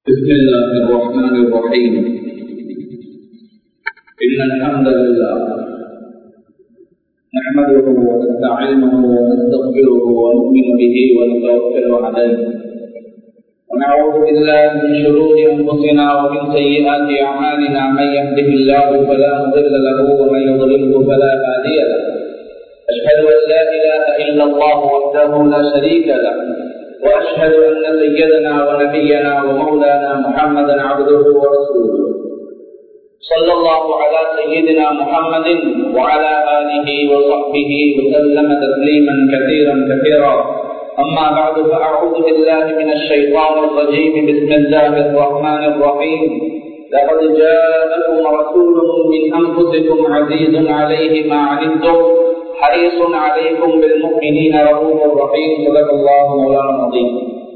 بسم الله الرحمن الرحيم إن الحمد لله نحمده ونستعينه ونستغفره ونؤمن به ونتوكل عليه ونعوذ بالله من شرور أنفسنا ومن سيئات أعمالنا من يهده الله فلا مضل له ومن يضلله فلا هادي له أشهد أن لا إله إلا الله وحده لا شريك له واشهد ان سيدنا ونبينا ومولانا محمدا عبده ورسوله صلى الله على سيدنا محمد وعلى اله وصحبه وسلم تسليما كثيرا كثيرا اما بعد فاعوذ بالله من الشيطان الرجيم بسم الله الرحمن الرحيم لقد جاءكم رسول من انفسكم عزيز عليه ما عنتم حريص عليكم بالمؤمنين رؤوف رحيم صدق الله مولانا العظيم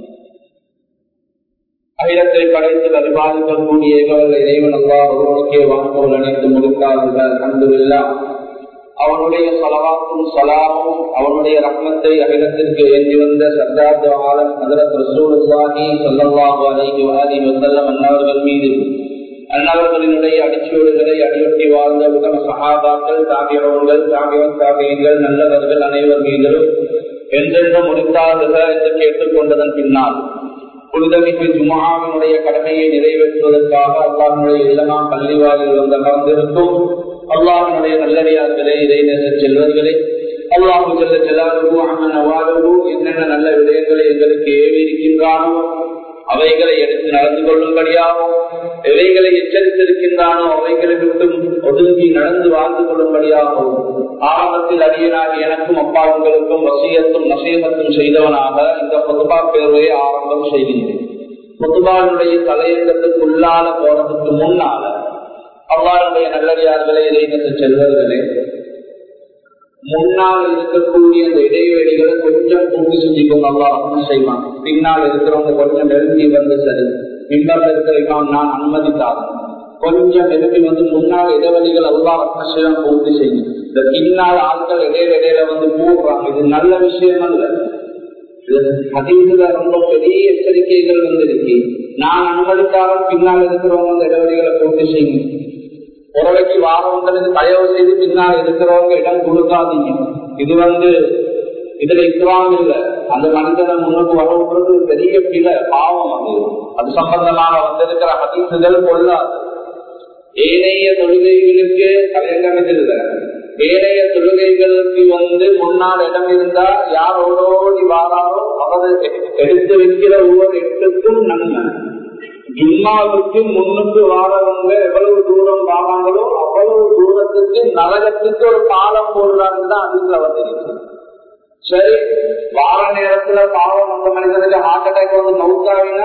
அகிலத்தை படைத்து பரிபாலிக்கக்கூடிய ஏகவல்ல இறைவன் அல்லா ஒருவனுக்கே வாக்குகள் அனைத்து முடித்தார்கள் அன்புல்லா அவனுடைய சலவாக்கும் சலாமும் அவனுடைய ரத்னத்தை அகிலத்திற்கு ஏந்தி வந்த சர்தார் ஆலம் ஹதரத் ரசூலுல்லாஹி ஸல்லல்லாஹு அலைஹி வஆலிஹி வஸல்லம் அன்னவர்கள் மீது அன்னவர்களினுடைய அடிச்சுவடுகளை அடியொட்டி வாழ்ந்த உலக சகாபாக்கள் தாமியவர்கள் தாமியம் தாமியங்கள் நல்லவர்கள் அனைவர் மீதிலும் என்றென்றும் முடித்தார்கள் என்று கேட்டுக்கொண்டதன் பின்னால் புனிதமிகு ஜுமாவினுடைய கடமையை நிறைவேற்றுவதற்காக அல்லாஹனுடைய இல்லமா பள்ளிவாரில் வந்து அமர்ந்திருக்கும் அல்லாஹனுடைய நல்லடியார்களே இறைநேச செல்வர்களே அல்லாஹு செல்ல செல்லாதவோ அம்மன் அவ்வாறவோ என்னென்ன நல்ல விடயங்களை எங்களுக்கு ஏவி இருக்கின்றானோ அவைகளை எடுத்து நடந்து கொள்ளும்படியாகவும் எவைகளை எச்சரித்திருக்கின்றானோ அவைகளை விட்டும் ஒதுங்கி நடந்து வாழ்ந்து கொள்ளும்படியாகவும் ஆரம்பத்தில் அடியனாக எனக்கும் அப்பாவுங்களுக்கும் வசியத்தும் நசீகத்தும் செய்தவனாக இந்த பொதுபா பேருவையை ஆரம்பம் செய்கின்றேன் பொதுபானுடைய தலையங்கத்துக்குள்ளால போறதுக்கு முன்னால அவ்வாறுடைய நல்லடியார்களே இறைநத்து செல்வர்களே முன்னால் இருக்கக்கூடிய அந்த இடைவெளிகளை கொஞ்சம் பூர்த்தி செஞ்சுக்கோங்க அல்லா செய்வான் பின்னால் இருக்கிறவங்க கொஞ்சம் நெருங்கி வந்து சரி பின்னால் இருக்கிறவங்க நான் அனுமதிக்காத கொஞ்சம் நெருங்கி வந்து முன்னால் இடைவெளிகள் அல்லா செய்வான் பூர்த்தி செய்யும் இந்த பின்னால் ஆட்கள் இடையில இடையில வந்து போடுறாங்க இது நல்ல விஷயம் அல்ல அதிகத்துல ரொம்ப பெரிய எச்சரிக்கைகள் வந்து இருக்கு நான் அனுமதிக்காத பின்னால் இருக்கிறவங்க அந்த இடைவெளிகளை பூர்த்தி செய்யும் உறவைக்கு வாரவங்களுக்கு தயவு செய்து பின்னால் இருக்கிறவங்க இடம் கொடுக்காதீங்க இது வந்து இதுல இஸ்லாம் இல்ல அந்த மனிதனை முன்னுக்கு வரவுறது பெரிய பிழை பாவம் அது அது சம்பந்தமாக வந்திருக்கிற ஹதீசுகள் கொள்ளாது ஏனைய தொழுகைகளுக்கு தலையங்கமிதில்ல ஏனைய தொழுகைகளுக்கு வந்து முன்னால் இடம் இருந்தா யார் ஓடோடி வாராரோ அவர் எடுத்து வைக்கிற ஒவ்வொரு எட்டுக்கும் நன்மை ஜும்மாவுக்கு முன்னுக்கு வாரவங்க எவ்வளவு தூரம் வாராங்களோ அவ்வளவு தூரத்துக்கு நரகத்துக்கு ஒரு பாலம் போடுறாங்க தான் அதுல வந்திருக்கு சரி வார நேரத்துல பாவம் அந்த மனிதனுக்கு ஹார்ட் அட்டாக் வந்து மவுத்தாவினா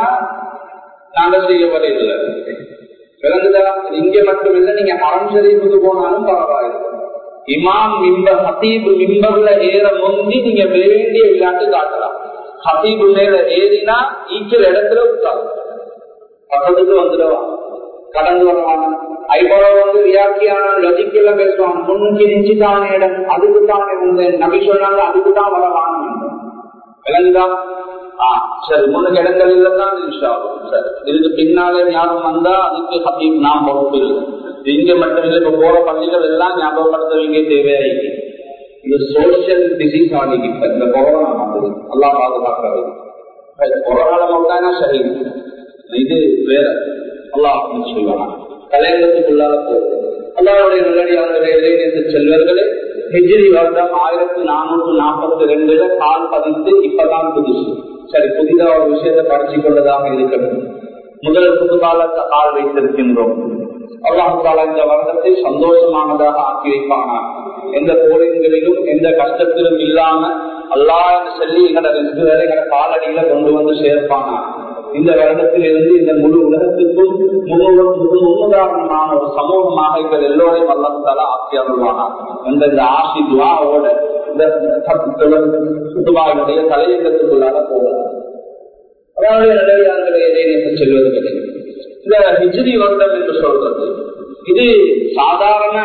நாங்க செய்ய வரையில்லை விளங்குதா இங்க மட்டும் இல்ல நீங்க மரம் ஷரீஃபுக்கு போனாலும் பரவாயில்லை இமாம் மிம்ப ஹத்தீபு மிம்பர்ல ஏற முந்தி நீங்க வேண்டிய விளையாட்டு காட்டலாம் ஹத்தீபு மேல ஏறினா ஈச்சல் இடத்துல உட்காரும் பக்கத்துக்கு வந்துடுவான் கடந்து வருவான் ஐபோல வந்து வியாக்கியான லஜிக்கல பேசுவான் முன்னூத்தி இன்ச்சு தானே இடம் அதுக்கு தான் இருந்தேன் நம்பி சொன்னாங்க அதுக்கு தான் வரவான் விளங்குதா ஆஹ் சரி முன்னுக்கு இடங்கள் இல்லதான் சரி இதுக்கு பின்னாலே ஞாபகம் வந்தா அதுக்கு ஹபீப் நாம் பொறுப்பு இல்லை இங்க மட்டும் இல்லை இப்ப போற பள்ளிகள் எல்லாம் ஞாபகப்படுத்த வேண்டிய தேவையாயிருக்கு இது சோசியல் டிசீஸ் ஆகிக்கிட்ட இந்த கொரோனா வந்தது எல்லாம் பாதுகாக்கிறது கொரோனால மட்டும்தானா சரி இது வேற அல்லாஹ் சொல்லுவாங்க தலையங்கத்துக்குள்ளால போகுது அல்லாவுடைய நல்லடியார்களே செல்வர்களே ஹிஜிரி வருடம் ஆயிரத்தி நானூற்று நாற்பத்தி ரெண்டுல கால் பதித்து இப்பதான் புதுசு சரி புதிதா ஒரு விஷயத்தை படிச்சு கொண்டதாக இருக்கட்டும் முதல் புதுகாலத்தை கால் வைத்திருக்கின்றோம் அல்லாஹால இந்த வருடத்தை சந்தோஷமானதாக ஆக்கி வைப்பானா எந்த போரின்களிலும் எந்த கஷ்டத்திலும் இல்லாம அல்லா என்று சொல்லி எங்கட ரிஸ்குகளை எங்கட காலடியில கொண்டு வந்து சேர்ப்பானா இந்த வருடத்திலிருந்து இந்த முழு உலகத்துக்கும் முன்னுதாரணமான ஒரு சமூகமாக இவர்கள் எல்லோரையும் வல்லத்தால ஆக்கி அருள்வானா என்ற இந்த ஆசி துவாவோட இந்த சுத்துவாவினுடைய தலையங்கத்துக்குள்ளாக போகலாம் அதாவது நிலையாளர்களை இணைந்து செல்வது கிடையாது இந்த ஹிஜ்ரி வருடம் என்று சொல்றது இது சாதாரண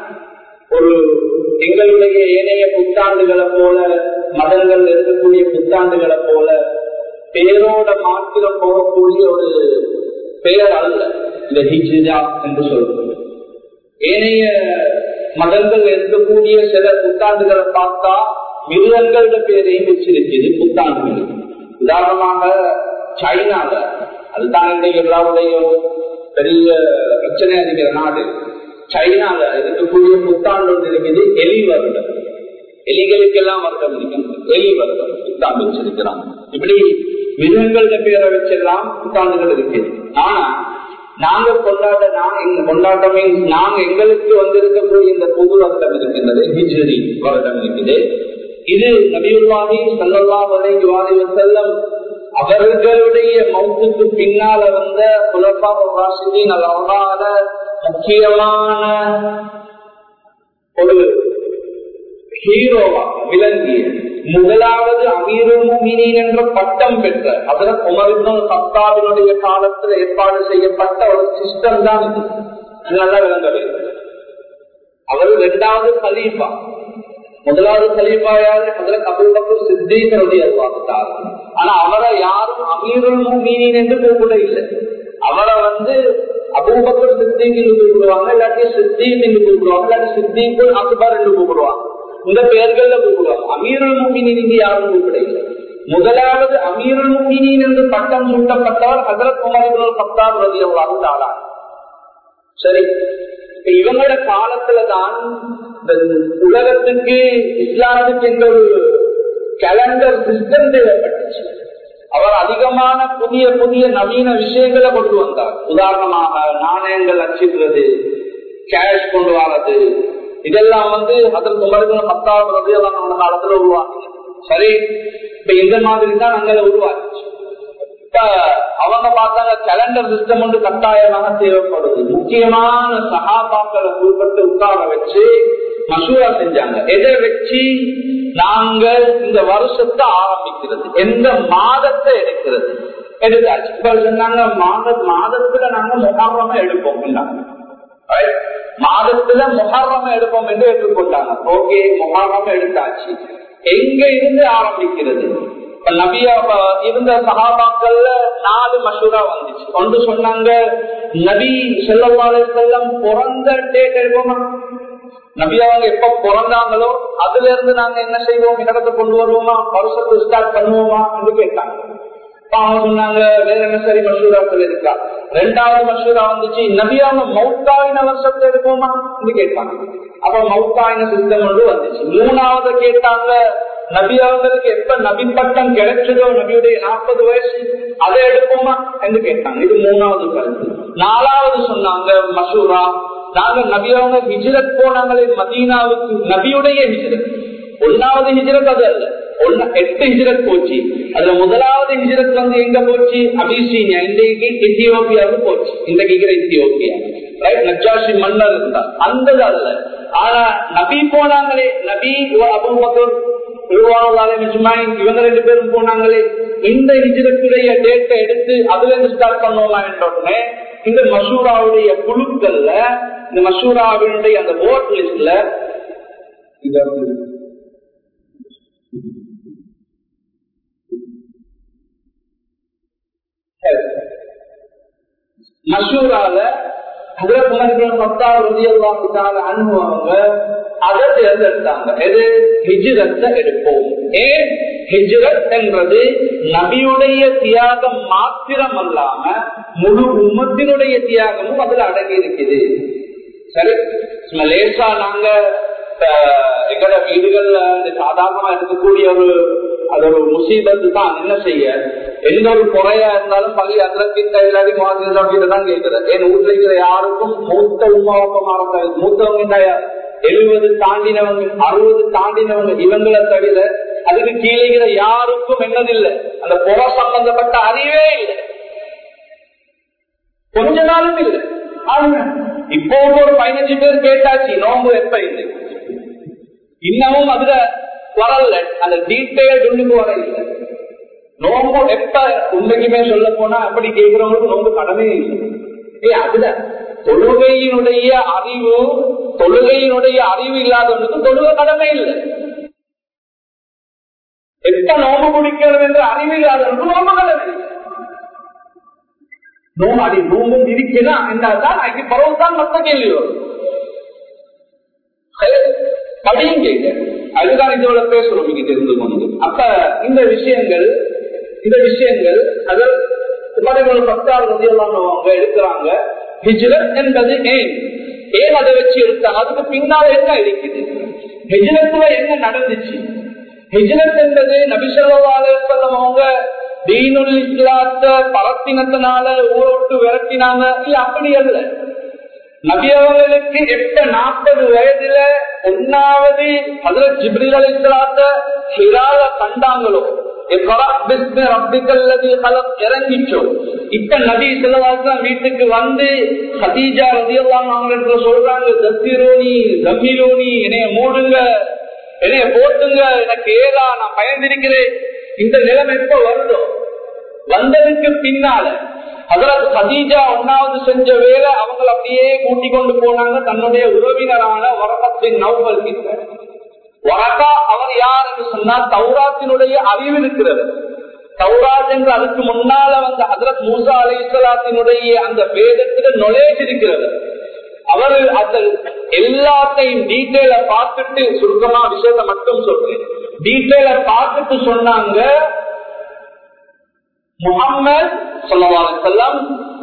ஒரு எங்களுடைய ஏனைய புத்தாண்டுகளை போல மதங்கள் இருக்கக்கூடிய புத்தாண்டுகளை போல பேரோட மாத்திரம் போகக்கூடிய ஒரு பெயர் அல்ல இந்த ஹிஜ்ரா என்று சொல்றது ஏனைய மதங்கள் இருக்கக்கூடிய சில புத்தாண்டுகளை பார்த்தா மிருகங்களோட பேரையும் வச்சிருக்குது புத்தாண்டுகள் உதாரணமாக சைனால அதுதான் இன்றைக்கு எல்லாருடைய பெரிய பிரச்சனையா இருக்கிற நாடு சைனால இருக்கக்கூடிய புத்தாண்டு ஒன்று இருக்குது எலி வருடம் எலிகளுக்கெல்லாம் வருடம் இருக்கின்றது எலி வருடம் புத்தாண்டு வச்சிருக்கிறாங்க இப்படி மிருகங்களோட பேரை வச்செல்லாம் புத்தாண்டுகள் இருக்குது ஆனா நாங்க கொண்டாட நாங்க கொண்டாட்டமே நாங்க எங்களுக்கு வந்திருக்கக்கூடிய இந்த புது வருடம் இருக்கின்றது ஹிஜ்ரி வருடம் இருக்குது இது நபியுல்லாஹி சல்லல்லா வலைஹி வாலிஹி வஸல்லம் அவர்களுடைய மௌத்துக்கு பின்னால வந்த குலப்பா ராசிதீன் அல்லாத முக்கியமான ஒரு ஹீரோவா விளங்கிய முதலாவது அமீருல் முமினின் என்ற பட்டம் பெற்ற அதுல குமரின் சத்தாவினுடைய காலத்துல ஏற்பாடு செய்யப்பட்ட ஒரு சிஸ்டம் தான் இது நல்லா விளங்க வேண்டும் அவர் இரண்டாவது கலீஃபா முதலாவது கலீஃபா யாரு முதல்ல கபுல் பக்கம் சித்தீகருடைய வார்த்தார் ஆனா அவரை யாரும் அமீருல் முமினின் என்று கூப்பிட இல்லை அவரை வந்து அபூபக்கர் சித்திக் என்று கூப்பிடுவாங்க இல்லாட்டி சித்தீக் என்று கூப்பிடுவாங்க இல்லாட்டி சித்திகுல் அக்பர் என்று கூப்பிடுவாங்க இந்த பெயர்கள்ல கூப்பிடுவாங்க அமீருல் முமினின் இங்கு யாரும் கூப்பிடவில்லை முதலாவது அமீருல் முமினின் என்று பட்டம் சூட்டப்பட்டவர் ஹசரத் குமார் பத்தாம் ரதி அல்லாஹு சரி இவங்களோட காலத்துலதான் உலகத்துக்கு இஸ்லாத்துக்கு என்ற ஒரு கேலண்டர் சிஸ்டம் தேவைப்பட்டுச்சு அவர் அதிகமான புதிய புதிய நவீன விஷயங்களை கொண்டு வந்தார் உதாரணமாக நாணயங்கள் அச்சிடுறது கேஷ் கொண்டு வரது இதெல்லாம் வந்து அதற்கு உமர்கள் பத்தாவது ரதியெல்லாம் காலத்துல உருவாங்க சரி இப்ப இந்த மாதிரி தான் அங்கே உருவாச்சு இப்ப அவங்க பார்த்தாங்க கேலண்டர் சிஸ்டம் வந்து கட்டாயமாக தேவைப்படுது முக்கியமான சகாபாக்களை குறிப்பிட்டு உட்கார வச்சு மசூரா செஞ்சாங்க எதை வச்சு நாங்க இந்த வருஷத்தை ஆரம்பிக்கிறது எந்த மாதத்தை எடுக்கிறது எடுத்தாச்சு இப்ப சொன்னாங்க மாத மாதத்துல நாங்க முகாமமா எடுப்போம் மாதத்துல முகாமம் எடுப்போம் என்று ஏற்றுக்கொண்டாங்க ஓகே முகாமம் எடுத்தாச்சு எங்க இருந்து ஆரம்பிக்கிறது நபியா இருந்த சகாபாக்கள்ல நாலு மசூரா வந்துச்சு ஒன்று சொன்னாங்க நபி செல்லவாலே செல்லம் பிறந்த டேட் எடுப்போமா நபி அவங்க எப்ப பிறந்தாங்களோ அதுல இருந்து நாங்க என்ன செய்வோம் இடத்தை கொண்டு வருவோமா வருஷத்தை ஸ்டார்ட் பண்ணுவோமா என்று கேட்டாங்க அவங்க சொன்னாங்க வேற என்ன சரி மசூராக்கள் இருக்கா ரெண்டாவது மசூரா வந்துச்சு நபியாங்க மௌத்தாயின வருஷத்தை எடுப்போமா கேட்டாங்க அப்ப மௌத்தாயின சிஸ்டம் வந்து வந்துச்சு மூணாவது கேட்டாங்க நபி அவங்களுக்கு எப்ப நபி பட்டம் கிடைச்சதோ நபியுடைய நாற்பது வயசு அதை எடுப்போமா என்று கேட்டாங்க இது மூணாவது கருத்து நாலாவது சொன்னாங்க மசூரா நாங்க நபி அவங்க ஹிஜரத் போனாங்களே மதீனாவுக்கு நபியுடைய ஹிஜரத் ஒன்னாவது ஹிஜரத் அது அல்ல ஒன்னு எட்டு ஹிஜரத் போச்சு அதுல முதலாவது ஹிஜரத் வந்து எங்க போச்சு அபிசீனியா இன்றைக்கு எத்தியோப்பியாவுக்கு போச்சு இன்றைக்கு இருக்கிற எத்தியோப்பியா நஜாஷி மன்னர் இருந்தார் அந்த அல்ல ஆனா நபி போனாங்களே நபி அபுபக்கர் இவங்க ரெண்டு பேரும் போனாங்களே இந்த ஹிஜரத்துடைய டேட்டை எடுத்து அதுல இருந்து ஸ்டார்ட் பண்ணுவோமா என்ற இந்த மசூராவுடைய குழுக்கள்ல இந்த மசூராவினுடைய அந்த ஓட் லிஸ்ட்ல மசூரால அனுபவங்க அதை தேர்ந்தெடுத்தாங்க எது ஹிஜ்ரத்தை எடுப்போம் ஏன் ஹிஜ்ரத் என்பது நபியுடைய தியாகம் மாத்திரம் அல்லாம முழு உம்மத்தினுடைய தியாகமும் அதுல அடங்கி இருக்குது சரி லேசா நாங்க எங்கட வீடுகள்ல சாதாரணமா இருக்கக்கூடிய ஒரு அது ஒரு முசீபத்து தான் என்ன செய்ய எந்த ஒரு குறையா இருந்தாலும் பள்ளி அத்திரத்திட்ட இல்லாட்டி மாதிரி தான் கேட்கிறது என் வீட்டுல இருக்கிற யாருக்கும் மூத்த உமாவக்கமாக மூத்தவங்க எழுபது தாண்டினவங்க அறுபது தாண்டினவங்க இவங்களை தவிர அதுக்கு கீழே யாருக்கும் என்னதில்லை அந்த புற சம்பந்தப்பட்ட அறிவே இல்லை கொஞ்ச நாளும் இல்லை இப்போ ஒரு பதினஞ்சு பேர் கேட்டாச்சு நோம்பு எப்ப இல்லை இன்னமும் அதுல வரல அந்த டீட்டெயில் உள்ளுக்கு வர இல்லை நோம்பு எப்ப உண்மைக்குமே சொல்ல போனா அப்படி கேட்கிறவங்களுக்கு நோம்பு கடமே இல்லை ஏ அதுல தொழுகையினுடைய அறிவு தொழுகையினுடைய அறிவு இல்லாதவனுக்கு தொழுகை கடமை இல்லை எப்ப நோம்பு குடிக்கிறது என்று அறிவு இல்லாதவனுக்கு நோம்பு கடமை இல்லை நோம் அடி நோம்பும் இருக்கலாம் என்றால்தான் அதுக்கு பிறகுதான் மற்ற கேள்வி வரும் படியும் கேட்க அதுதான் இதோட பேசுறோம் இங்க தெரிந்து கொண்டு அப்ப இந்த விஷயங்கள் இந்த விஷயங்கள் அதில் உமரங்கள் பத்தாவது அவங்க எடுக்கிறாங்க ஹிஜ்ரத் என்பது ஏன் ஏன் அதை வச்சு எடுத்தாங்க அதுக்கு பின்னால் என்ன இருக்குது ஹிஜ்ரத்துல என்ன நடந்துச்சு ஹிஜ்ரத் என்பது நபிசல்லாலே சொல்லம் அவங்க தீனுல் இஸ்லாத்த பரத்தினத்தினால ஊரோட்டு விரட்டினாங்க இல்ல அப்படி அல்ல நபி அவர்களுக்கு எப்ப நாற்பது வயதுல ஒன்னாவது அதுல ஜிப்ரில் அலி இஸ்லாத்த ஹிரால கண்டாங்களோ இறங்கிச்சோ இப்ப நபி சிலவாசம் வீட்டுக்கு வந்து சதீஜா ரதியெல்லாம் அவங்க சொல்றாங்க தத்திரோனி தம்மிலோனி என்னைய மூடுங்க என்னைய போட்டுங்க எனக்கு ஏதா நான் பயந்திருக்கிறேன் இந்த நிலைமை எப்ப வருதோ வந்ததுக்கு பின்னால அதுல சதீஜா ஒன்னாவது செஞ்ச வேலை அவங்களை அப்படியே கூட்டிக் கொண்டு போனாங்க தன்னுடைய உறவினரான வரகத்தின் நௌபல் கிட்ட வரகா அவர் யார் என்று சொன்னால் தௌராத்தினுடைய அறிவு இருக்கிறது தௌராத் என்று அதுக்கு முன்னால வந்த ஹசரத் மூசா அலி இஸ்லாத்தினுடைய அந்த வேதத்தில நுழைய இருக்கிறது அவர் அந்த எல்லாத்தையும் டீட்டெயில பார்த்துட்டு சுருக்கமா விஷயத்த மட்டும் சொல்றேன் டீட்டெயில பார்த்துட்டு சொன்னாங்க முகம்மது சொல்லலாம்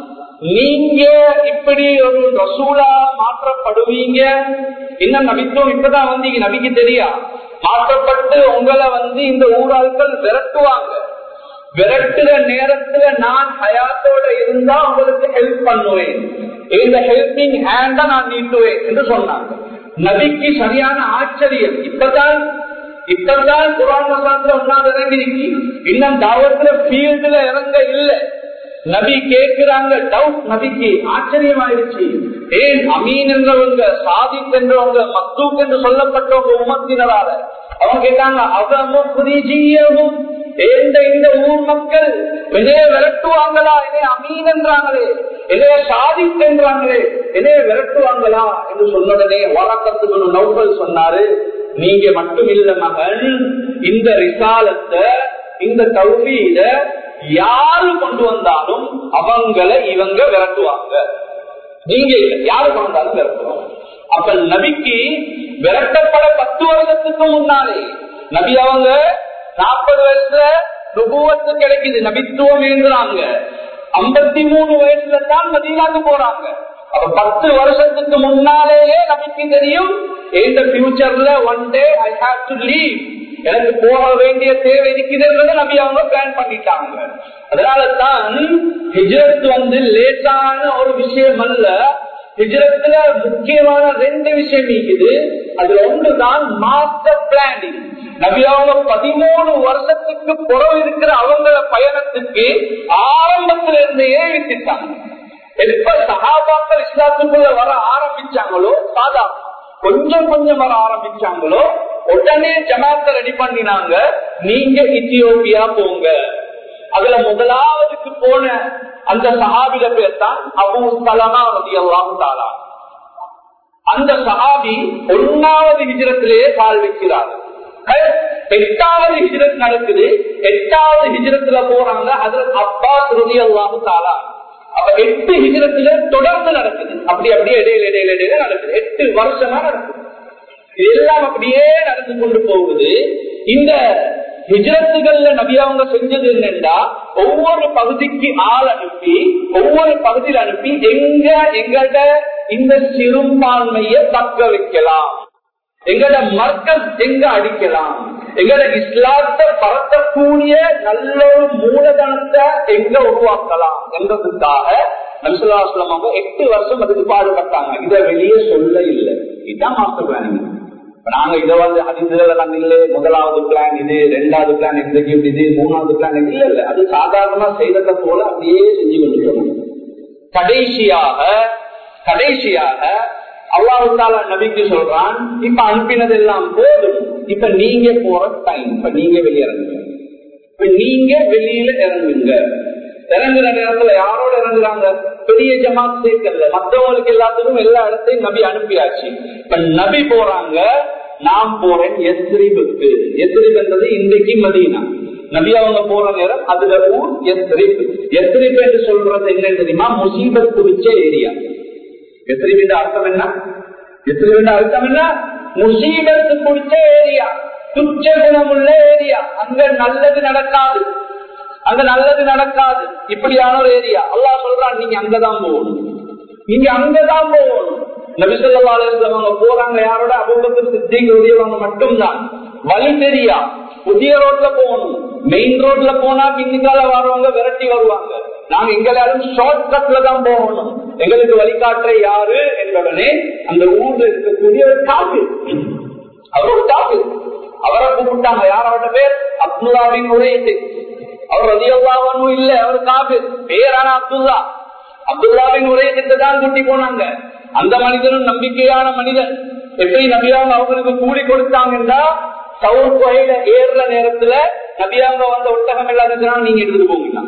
நீங்க இப்படி ஒரு ரசூலா மாற்றப்படுவீங்க இன்னும் நபித்துவம் இப்பதான் வந்தீங்க நபிக்கு தெரியா மாற்றப்பட்டு உங்களை வந்து இந்த ஊராட்கள் விரட்டுவாங்க விரட்டுற நேரத்துல நான் ஹயாத்தோட இருந்தா உங்களுக்கு ஹெல்ப் பண்ணுவேன் இந்த ஹெல்பிங் ஹேண்ட நான் நீட்டுவேன் என்று சொன்னாங்க நபிக்கு சரியான ஆச்சரியம் இப்பதான் இப்பதான் குரான் மசாத்துல ஒன்னாவது இறங்கிருக்கு இன்னும் தாவத்துல ஃபீல்டுல இறங்க இல்ல நபி கேட்கிறாங்க டவுட் நபிக்கு ஆச்சரியமாயிருச்சு ஏன் அமீன் என்றவங்க சாதித் என்றவங்க மத்தூக் என்று சொல்லப்பட்டவங்க உமத்தினரால அவங்க கேட்டாங்க அவமும் புரிஜியமும் ஏந்த இந்த ஊர் மக்கள் என்னைய விரட்டுவாங்களா என்னைய அமீன் என்றாங்களே என்னைய சாதித் என்றாங்களே என்னைய விரட்டுவாங்களா என்று சொன்னதனே வழக்கத்துக்கு நௌபல் சொன்னாரு நீங்க மட்டும் இல்ல மகன் இந்த ரிசாலத்தை இந்த கல்வியில யாரு கொண்டு வந்தாலும் அவங்களை இவங்க விரட்டுவாங்க நீங்க யாரு கொண்டு வந்தாலும் விரட்டுவாங்க அப்ப நபிக்கு விரட்டப்பட பத்து வருஷத்துக்கு முன்னாலே நபி அவங்க நாற்பது வயசுல நுபுவத்து கிடைக்குது நபித்துவம் எழுதுறாங்க ஐம்பத்தி மூணு வயசுல தான் மதீனாக்கு போறாங்க அப்ப பத்து வருஷத்துக்கு முன்னாலேயே நபிக்கு தெரியும் இந்த பியூச்சர்ல one day I have to leave எனக்கு போக வேண்டிய தேவை இருக்குதுன்றத நபி அவங்க பிளான் பண்ணிட்டாங்க அதனால தான் ஹிஜரத் வந்து லேட்டான ஒரு விஷயம் அல்ல ஹிஜரத்துல முக்கியமான ரெண்டு விஷயம் இருக்குது அதுல ஒன்றுதான் மாஸ்டர் பிளானிங் நபி அவங்க பதிமூணு வருஷத்துக்கு புறம் இருக்கிற அவங்கள பயணத்துக்கு ஆரம்பத்துல இருந்தே விட்டுட்டாங்க எப்ப சகாபாக்கள் இஸ்லாத்துக்குள்ள வர ஆரம்பிச்சாங்களோ சாதாரண கொஞ்சம் கொஞ்சம் வர ஆரம்பிச்சாங்களோ உடனே ஜமாத்த ரெடி பண்ணினாங்க நீங்க இத்தியோப்பியா போங்க அதுல முதலாவதுக்கு போன அந்த சஹாபிட பேர் தான் அபு சலமா ரதி தாலா அந்த சஹாபி ஒன்னாவது ஹிஜரத்திலேயே கால் வைக்கிறார் எட்டாவது ஹிஜரத் நடக்குது எட்டாவது ஹிஜரத்துல போறாங்க அதுல அப்பாஸ் ரதி அல்லாஹு தாலா அப்ப எட்டு ஹிஜரத்துல தொடர்ந்து நடக்குது அப்படி அப்படியே இடையில இடையில இடையில நடக்குது எட்டு வருஷமா நடக்குது இதெல்லாம் அப்படியே நடந்து கொண்டு போகுது இந்த ஹிஜரத்துகள்ல நபி அவங்க செஞ்சது என்னன்னா ஒவ்வொரு பகுதிக்கு ஆள் அனுப்பி ஒவ்வொரு பகுதியில் அனுப்பி எங்க எங்கட இந்த சிறுபான்மையை தக்க வைக்கலாம் எங்கட மர்க்கஸ் எங்க அடிக்கலாம் எங்கட இஸ்லாத்தை பரத்தக்கூடிய நல்ல ஒரு மூலதனத்தை எங்க உருவாக்கலாம் என்றதுக்காக நபிசுல்லாஸ்லாம் அவங்க எட்டு வருஷம் அதுக்கு பாடுபட்டாங்க இதை வெளியே சொல்ல இல்லை இதுதான் மாஸ்டர் பிளானிங் நாங்க இதை வந்து அதிர்ல நாங்க இல்ல முதலாவது பிளான் இது ரெண்டாவது பிளான் எக்ஸிக்யூட் இது மூணாவது பிளான் இல்ல இல்ல அது சாதாரணமா செய்ததை போல அப்படியே செஞ்சு கொண்டு போகணும் கடைசியாக கடைசியாக அல்லாஹால நபிக்கு சொல்றான் இப்ப அனுப்பினது எல்லாம் போதும் இப்ப நீங்க போற டைம் இப்ப நீங்க வெளியிறங்குங்க இப்ப நீங்க வெளியில இறங்குங்க இறங்குற நேரத்துல யாரோட இறங்குறாங்க பெரிய ஜமாத் சேர்க்கல மற்றவங்களுக்கு எல்லாத்துக்கும் எல்லா இடத்தையும் நபி அனுப்பியாச்சு இப்ப நபி போறாங்க நான் போறேன் எஸ்ரிபுக்கு எஸ்ரிப் என்றது இன்றைக்கு மதீனா நபி அவங்க போற நேரம் அதுல ஊர் எஸ்ரிப் எஸ்ரிப் என்று சொல்றது என்ன தெரியுமா முசீபத் குறிச்ச ஏரியா எஸ்ரிப் அர்த்தம் என்ன எஸ்ரிப் அர்த்தம் என்ன முசீபத்து குடிச்ச ஏரியா துச்ச குணமுள்ள ஏரியா அங்க நல்லது நடக்காது அங்க நல்லது நடக்காது இப்படியான ஒரு ஏரியா அல்லாஹ் சொல்றான் நீங்க அங்கதான் போகணும் நீங்க அங்கதான் போகணும் நபிசல்லாங்க போறாங்க யாரோட அபூபக்கர் சித்திகளுடையவங்க மட்டும்தான் வழி தெரியா புதிய ரோட்ல போகணும் மெயின் ரோட்ல போனா பின்னிக்கால வரவங்க விரட்டி வருவாங்க நாங்க எங்களாலும் ஷார்ட் கட்ல தான் போகணும் எங்களுக்கு வழிகாட்டுற யாரு என்பவனே அந்த ஊர்ல இருக்கக்கூடிய ஒரு காப்பு அவர் ஒரு காப்பு அவரை கூப்பிட்டாங்க யாரோட பேர் அப்துல்லாவின் உரையது அவர் ரதியல்லாவனும் இல்ல அவர் காப்பு பேரான அப்துல்லா அப்துல்லாவின் உரையத்தை தான் கூட்டி போனாங்க அந்த மனிதனும் நம்பிக்கையான மனிதன் எப்படி நபியாங்க அவங்களுக்கு கூலி கொடுத்தாங்கன்னா சவுர் கோயில ஏறுற நேரத்துல நபியாங்க வந்த ஒட்டகம் இல்லாத நீங்க எடுத்துட்டு போவீங்க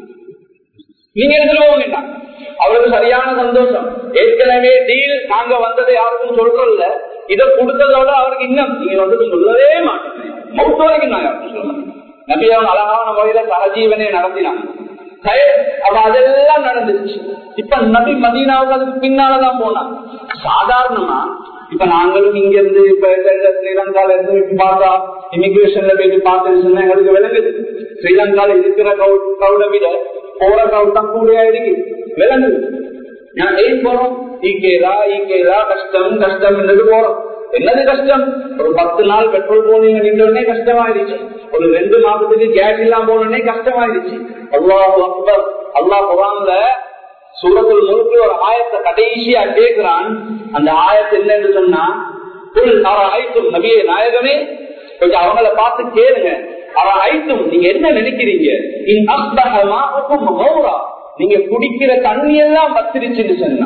நீங்க எடுத்துட்டு போவீங்க அவருக்கு சரியான சந்தோஷம் ஏற்கனவே டீல் நாங்க வந்ததை யாருக்கும் சொல்றோம்ல இதை கொடுத்ததோட அவருக்கு இன்னும் நீங்க வந்து சொல்லவே மாட்டேன் மௌத்து வரைக்கும் நான் யாருக்கும் சொல்ல மாட்டேன் நபியாவும் அழகான முறையில சகஜீவனை நடத்தினாங்க அப்ப அதெல்லாம் நடந்துச்சு இப்ப நபி மதீனாவுக்கு அதுக்கு பின்னாலதான் போனாங்க சாதாரணமா இப்ப நாங்களும் இங்க இருந்து இப்ப ஸ்ரீலங்கால இருந்து பார்த்தா இமிகிரேஷன்ல போயிட்டு பார்த்து சொன்னா எங்களுக்கு விளங்குது ஸ்ரீலங்கால இருக்கிற கவுட விட போற கவுட் தான் கூடியா இருக்கு விளங்குது நான் ஏன் போறோம் ஈக்கேலா ஈக்கேலா கஷ்டம் கஷ்டம் என்னது போறோம் என்னது கஷ்டம் ஒரு பத்து நாள் பெட்ரோல் போனீங்க நின்றோடனே கஷ்டமாயிருச்சு ஒரு ரெண்டு மாசத்துக்கு கேஸ் இல்லாம போனோடனே கஷ்டமாயிருச்சு அல்லாஹ் அக்பர் அல்லாஹ் குரான்ல சூரத்துல் முழுக்க ஒரு ஆயத்தை கடைசியா கேட்கிறான் அந்த ஆயத்தை என்னன்னு சொன்னா ஐத்தும் நபிய நாயகமே கொஞ்சம் அவங்கள பார்த்து கேளுங்க அவ ஐத்தும் நீங்க என்ன நினைக்கிறீங்க நீங்க குடிக்கிற தண்ணி எல்லாம் பத்திரிச்சுன்னு சொன்னா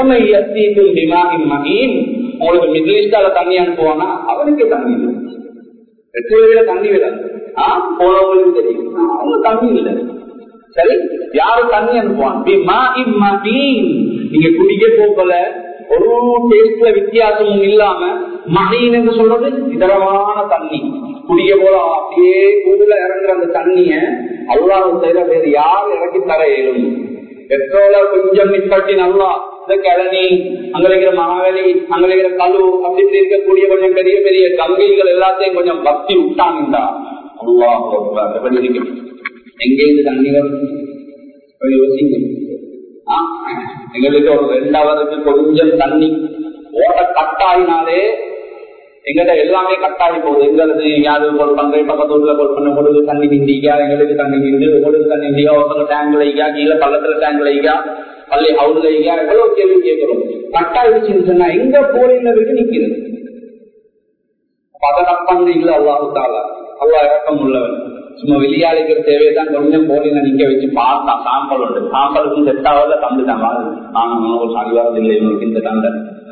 உங்களுக்கு மிடில் ஈஸ்டால தண்ணி அனுப்புவானா அவனுக்கு தண்ணி இல்லை பெட்ரோல தண்ணி விடாது ஆஹ் போனவங்களுக்கு தெரியும் அவங்க தண்ணி இல்லை சரி யாரு தண்ணி அனுப்புவான் நீங்க குடிக்க போகல ஒரு டேஸ்ட்ல வித்தியாசமும் இல்லாம மகின் என்று சொல்றது இதரமான தண்ணி குடிக்க போல அப்படியே கூடுல இறங்குற அந்த தண்ணிய அல்லாஹ் செய்யற வேறு யார் இறக்கி தர இயலும் பெட்ரோல கொஞ்சம் நிப்பாட்டி நல்லா இந்த கிளனி அங்க இருக்கிற மகாவலி அங்க இருக்கிற கழு அப்படி இருக்கக்கூடிய கொஞ்சம் பெரிய பெரிய கங்கைகள் எல்லாத்தையும் கொஞ்சம் பக்தி விட்டாங்கடா அல்லாஹ் எப்படி இருக்கு எங்கேருந்து தண்ணி வரும் யோசிங்க எங்களுக்கு ஒரு ரெண்டாவதுக்கு கொஞ்சம் தண்ணி ஓட்ட கட்டாயினாலே எங்கிட்ட எல்லாமே கட்டாயி போகுது எங்களுக்கு யாரு கோல் பண்றேன் பக்கத்து ஊர்ல கோல் பண்ண உங்களுக்கு தண்ணி நின்றிக்கா எங்களுக்கு தண்ணி நின்று உங்களுக்கு தண்ணி நின்றியா ஒருத்தங்க டேங்க்ல ஐயா கீழே பள்ளத்துல டேங்க்ல ஐயா பள்ளி ஹவுஸ்ல ஐயா எவ்வளவு கேள்வி கேட்கிறோம் கட்டாயிடுச்சுன்னு சொன்னா எங்க போலில இருக்கு நிக்கிறது பதனப்பந்து இல்ல அல்லாஹு தாலா அல்லா இறக்கம் உள்ளவன் சும்மா வெளியாளிக்கிற தேவையதான் கொஞ்சம் போலின நிக்க வச்சு பார்த்தா சாம்பல் உண்டு சாம்பலுக்கு செட்டாவத தந்துட்டான் ஆனா ஒரு சரிவாரம் இல்லை இவங்களுக்கு இந்த தந்தை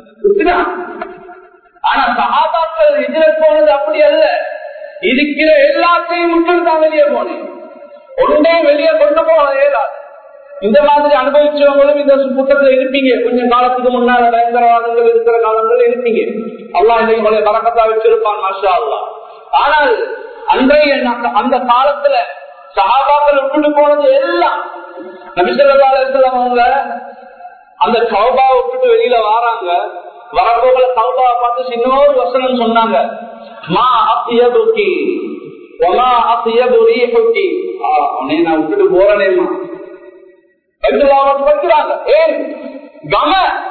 ஆனா சகாபாக்கள் எதிர போனது அப்படி அல்ல இருக்கிற எல்லாத்தையும் விட்டு தான் வெளியே போனேன் ஒன்றே வெளியே கொண்டு போக இயலாது இந்த மாதிரி அனுபவிச்சவங்களும் இந்த புத்தகத்துல இருப்பீங்க கொஞ்சம் காலத்துக்கு முன்னால பயங்கரவாதங்கள் இருக்கிற காலங்கள் இருப்பீங்க அல்லா இதை பறக்கத்தா வச்சிருப்பான் மாஷா அல்லா ஆனால் அன்றைய அந்த காலத்துல சகாபாக்கள் விட்டுட்டு போனது எல்லாம் நபிசல்லாசலம் அவங்க அந்த சௌபா விட்டுட்டு வெளியில வராங்க வரப்போகல சௌபாவை பார்த்து சின்னோரு வசனம் சொன்னாங்க மா அப்பியபுக்கி ஒமா அப்பியபுரி ஹொக்கி உன்னை நான் விட்டுட்டு போறேனேமா வைக்கிறாங்க ஏன் கம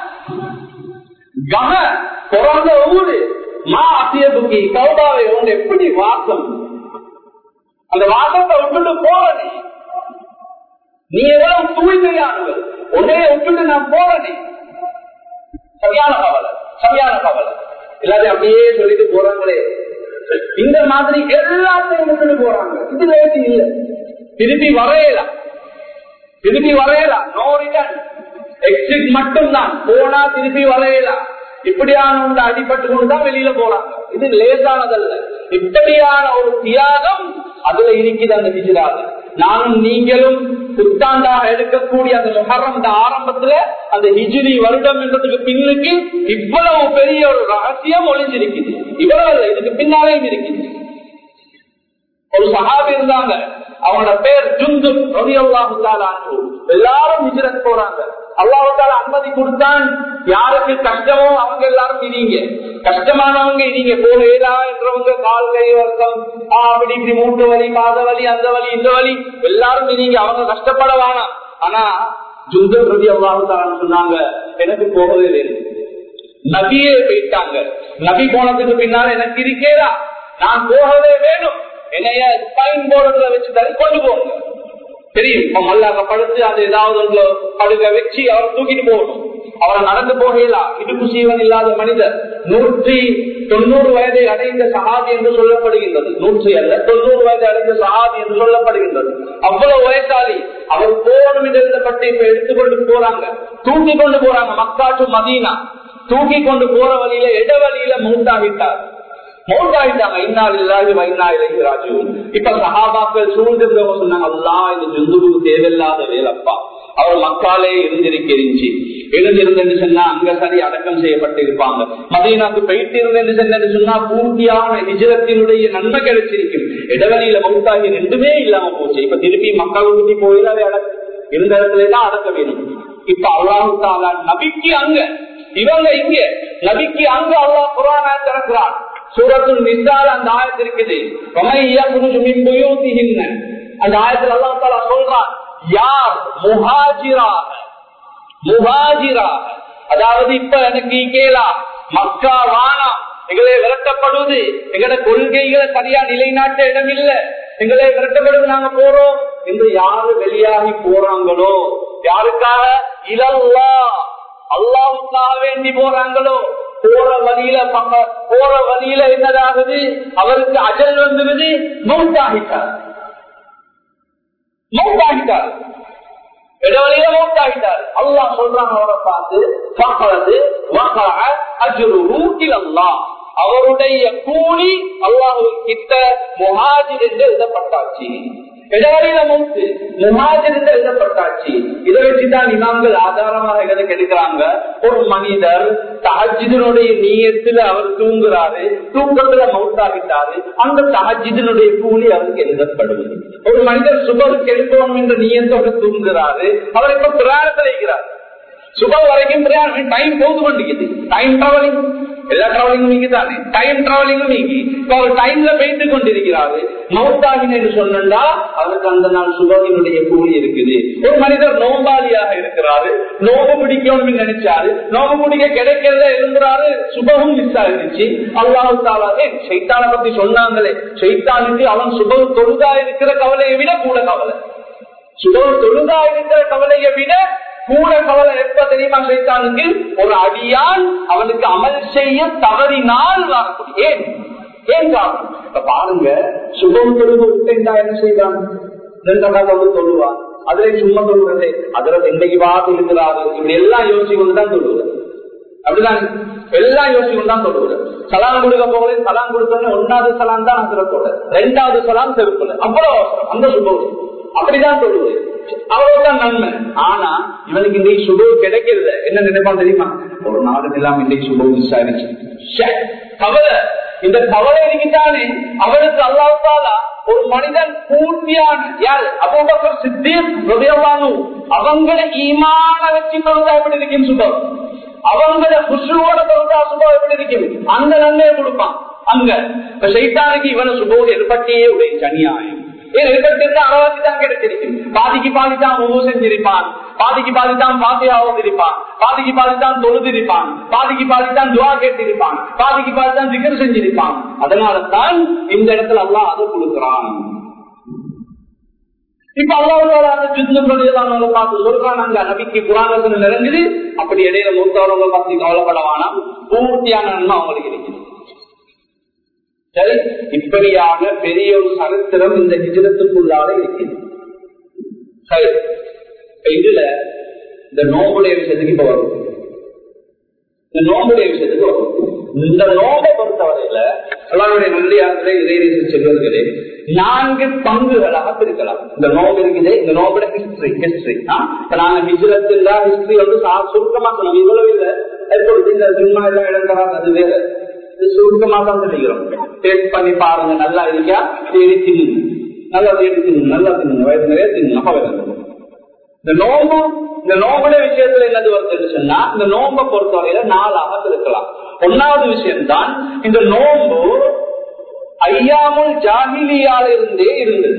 கம பிறந்த ஊரு மா அப்பியபுக்கி சௌபாவை உங்க எப்படி வாசம் அந்த வாசத்தை விட்டுட்டு போறனே நீ எவ்வளவு தூய்மையானவர் உன்னைய விட்டுட்டு நான் போறனே சரியான கவலை சரியான கவலை எல்லாத்தையும் அப்படியே சொல்லிட்டு போறாங்களே இந்த மாதிரி எல்லாத்தையும் விட்டுட்டு போறாங்க இது லேசி இல்ல திருப்பி வரையலாம் திருப்பி வரையலாம் நோ ரிட்டர்ன் எக்ஸிட் மட்டும்தான் போனா திருப்பி வரையலாம் இப்படியான ஒன்று அடிபட்டு கொண்டுதான் வெளியில போறாங்க இது லேசானதல்ல இப்படியான ஒரு தியாகம் அதுல இருக்குது அந்த விஜிராது நானும் நீங்களும் புத்தாண்டாக எடுக்கக்கூடிய அந்த முகரம் அந்த ஆரம்பத்துல அந்த ஹிஜிரி வருடம் என்றதுக்கு பின்னுக்கு இவ்வளவு பெரிய ஒரு ரகசியம் ஒளிஞ்சிருக்குது இவ்வளவு இல்லை இதுக்கு பின்னாலேயும் இருக்குது ஒரு சகாபி இருந்தாங்க அவங்களோட பேர் ஜுந்து ரவி அல்லாஹு எல்லாரும் ஹிஜ்ரத் போறாங்க அல்லாஹால அனுமதி கொடுத்தான் யாருக்கு கஷ்டமோ அவங்க எல்லாரும் இனீங்க கஷ்டமானவங்க இனீங்க போகலா என்றவங்க கால் கை வருத்தம் அப்படி இப்படி மூட்டு வலி பாத வலி அந்த வலி இந்த வலி எல்லாரும் இனீங்க அவங்க கஷ்டப்பட வேணாம் ஆனா ஜுந்து ரவி அல்லாஹு சொன்னாங்க எனக்கு போகவே வேணும் நபியே போயிட்டாங்க நபி போனதுக்கு பின்னால எனக்கு இருக்கேதா நான் போகவே வேணும் என்னைய ஸ்பைன் போர்டுல வச்சு தரு கொண்டு போங்க தெரியும் இப்ப மல்லாக்க படுத்து அது ஏதாவது ஒன்று படுக்க வச்சு அவரை தூக்கிட்டு போகணும் அவரை நடந்து போகலாம் இடுப்பு சீவன் இல்லாத மனிதர் நூற்றி தொண்ணூறு வயதை அடைந்த சகாதி என்று சொல்லப்படுகின்றது நூற்றி அல்ல தொண்ணூறு வயதை அடைந்த சகாதி என்று சொல்லப்படுகின்றது அவ்வளவு வயசாளி அவர் போகணும் என்று எழுதப்பட்டு இப்ப எடுத்துக்கொண்டு போறாங்க தூக்கி கொண்டு போறாங்க மக்காட்டு மதீனா தூக்கி கொண்டு போற வழியில இட வழியில மூட்டாகிட்டார் மௌட்டாயிட்டாங்க இன்னால் இல்லாது வைனா இளைஞராஜு இப்ப சகாபாக்கள் சூழ்ந்திருந்தவங்க சொன்னாங்க அல்லா இந்த ஜந்துவுக்கு தேவையில்லாத வேலப்பா அவர் மக்காலே இருந்திருக்கிறீச்சு எழுந்திருந்தேன்னு சொன்னா அங்க சரி அடக்கம் செய்யப்பட்டிருப்பாங்க மதீனாக்கு போயிட்டு இருந்தேன்னு சொன்னு சொன்னா பூர்த்தியான நிஜத்தினுடைய நன்மை கிடைச்சிருக்கும் இடவெளியில மௌத்தாகி ரெண்டுமே இல்லாம போச்சு இப்ப திருப்பி மக்கள் ஊட்டி போயிடாவே அடக்க இருந்த இடத்துல தான் அடக்க வேணும் இப்ப அல்லாஹு தாலா நபிக்கு அங்க இவங்க இங்க நபிக்கு அங்க அல்லாஹ் குரான திறக்கிறான் சூரத்துல் நிசால் அந்த ஆயத்து இருக்குது அந்த ஆயத்தில் அல்லா தாலா சொல்றான் யார் முஹாஜிராக முஹாஜிராக அதாவது இப்ப எனக்கு கேளா மக்கா வானம் எங்களை விரட்டப்படுவது எங்களோட கொள்கைகளை சரியா நிலைநாட்ட இடம் இல்ல எங்களை விரட்டப்படுவது நாங்க போறோம் என்று யாரு வெளியாகி போறாங்களோ யாருக்காக இலல்லா அல்லாவுக்காக வேண்டி போறாங்களோ போற வழியில போற வழியில என்னதாகுது அவருக்கு அஜல் வந்துருது மௌத்தாகிட்டார் மௌத்தாகிட்டார் இடவழியில மௌத்தாகிட்டார் அல்லா சொல்றாங்க அவரை பார்த்து பக்கறது அல்லா அவருடைய கூலி அல்லாஹு கிட்ட முஹாஜிர் என்று எழுதப்பட்டாச்சு இடவழியில மூத்து முஹாஜிர் என்று எழுதப்பட்டாச்சு இதை வச்சுதான் இமாம்கள் ஆதாரமாக எங்களுக்கு எடுக்கிறாங்க ஒரு மனிதர் தஹஜிதனுடைய நீயத்துல அவர் தூங்குறாரு தூக்கத்துல மவுத்தாகிட்டாரு அந்த தஹஜிதனுடைய கூலி அவருக்கு எழுதப்படுவது ஒரு மனிதர் சுபருக்கு எடுக்கணும் என்ற நீயத்தோட தூங்குறாரு அவர் இப்ப பிரயாணத்தில் இருக்கிறார் சுப வரைக்கும் பிரயாணம் டைம் போது கொண்டிருக்குது டைம் டிராவலிங் எல்லா டிராவலிங்கும் நீங்க தானே டைம் டிராவலிங்கும் நீங்கி இப்ப அவர் டைம்ல போயிட்டு கொண்டிருக்கிறாரு மௌத்தாகின் என்று சொன்னா அவருக்கு அந்த நாள் சுபகினுடைய கூலி இருக்குது ஒரு மனிதர் நோம்பாளியாக இருக்கிறாரு நோம்பு பிடிக்கணும்னு நினைச்சாரு நோம்பு பிடிக்க கிடைக்கிறத எழுந்துறாரு சுபகம் மிஸ் ஆகிருச்சு அல்லாஹு தாலாவே சைத்தான பத்தி சொன்னாங்களே சைத்தானுக்கு அவன் சுபம் தொழுதா இருக்கிற கவலையை விட கூட கவலை சுபம் தொழுதா இருக்கிற கவலையை விட கூட கவலை எப்ப தெரியுமா சைத்தானுக்கு ஒரு அடியான் அவனுக்கு அமல் செய்ய தவறினால் வரக்கூடிய ஏன் ஏன் காரணம் இப்ப பாருங்க சுபம் தொழுது விட்டா என்ன செய்தான் ரெண்டாவது வந்து தொழுவான் அதுல சும்மா தொழுவது அதுல இன்னைக்கு வாக்கு இருக்கிறாரு இப்படி எல்லாம் யோசிச்சு கொண்டுதான் தொழுவது அப்படிதான் எல்லாம் யோசிச்சு கொண்டுதான் தொழுவது சலாம் கொடுக்க போகல சலாம் கொடுத்தோடனே ஒன்னாவது சலாம் தான் அதிரத்தோட ரெண்டாவது சலாம் செருப்புல அவ்வளவு அவசரம் அந்த சுபம் அப்படிதான் தொழுவது அவ்வளவுதான் நன்மை ஆனா இவனுக்கு இன்றைக்கு சுபம் கிடைக்கிறது என்ன நினைப்பான் தெரியுமா ஒரு நாடு எல்லாம் இன்றைக்கு சுபம் மிஸ் ஆயிடுச்சு கவலை இந்த கவலை இருக்குதானே அவனுக்கு அல்லாத்தாலா ஒரு மனிதன் பூர்த்தியான யார் அபூபக்கர் சித்தீர் ஹிருதயவானு அவங்கள ஈமான வச்சு தொழுதா எப்படி இருக்கும் சுபம் அவங்கள குசுவோட தொழுதா சுபம் எப்படி இருக்கும் அந்த நன்மையை கொடுப்பான் அங்க இப்ப சைத்தானுக்கு இவனை சுபம் ஏற்பட்டே உடைய சனியாயம் பாதிக்கு பாதித்தான் உணவு செஞ்சிருப்பான் பாதிக்கு பாதித்தான் பாத்தியாவும் இருப்பான் பாதிக்கு பாதித்தான் தொழுதிருப்பான் பாதிக்கு பாதித்தான் துவா கேட்டிருப்பான் பாதிக்கு பாதித்தான் திகர் செஞ்சிருப்பான் அதனால தான் இந்த இடத்துல எல்லாம் அதை கொடுக்கிறான் இப்ப அல்லாவோட அந்த சுத்தம் பார்த்து சொல்றான் அங்க நபிக்கு புராணத்துல நிறைஞ்சது அப்படி இடையில மூத்தவரவங்க பார்த்து கவலைப்படவானா பூர்த்தியான நன்மை அவங்களுக்கு இருக்குது சரி இப்படியாக பெரிய ஒரு சரித்திரம் இந்த ஹிஜரத்துக்குள்ளாக இருக்கிறது சரி இதுல இந்த நோம்புடைய விஷயத்துக்கு இப்ப வரும் இந்த நோம்புடைய விஷயத்துக்கு வரும் இந்த நோம்பை பொறுத்தவரையில எல்லாருடைய நன்றியார்களே இறைநேச செல்வர்களே நான்கு பங்குகளாக பிரிக்கலாம் இந்த நோம்பு இருக்குது இந்த நோம்போட ஹிஸ்டரி ஹிஸ்டரி நாங்க ஹிஜரத்துல ஹிஸ்டரி வந்து சுருக்கமா சொன்னோம் இவ்வளவு இல்லை இந்த ஜும்மா எல்லாம் இடம் தராது அது வேற சுருக்கமா தான் சொல்லிக்கிறோம் டேஸ்ட் பண்ணி பாருங்க நல்லா இருக்கா தேடி தின்னுங்க நல்லா தேடி தின்னுங்க நல்லா தின்னுங்க வயது நிறைய தின்னுங்க அப்ப வேலை இந்த நோம்பு இந்த நோம்புட விஷயத்துல என்னது வருதுன்னு சொன்னா இந்த நோம்பை பொறுத்தவரையில நாலாக இருக்கலாம் ஒன்னாவது விஷயம் தான் இந்த நோம்பு ஐயாமுல் ஜாகிலியால இருந்தே இருந்தது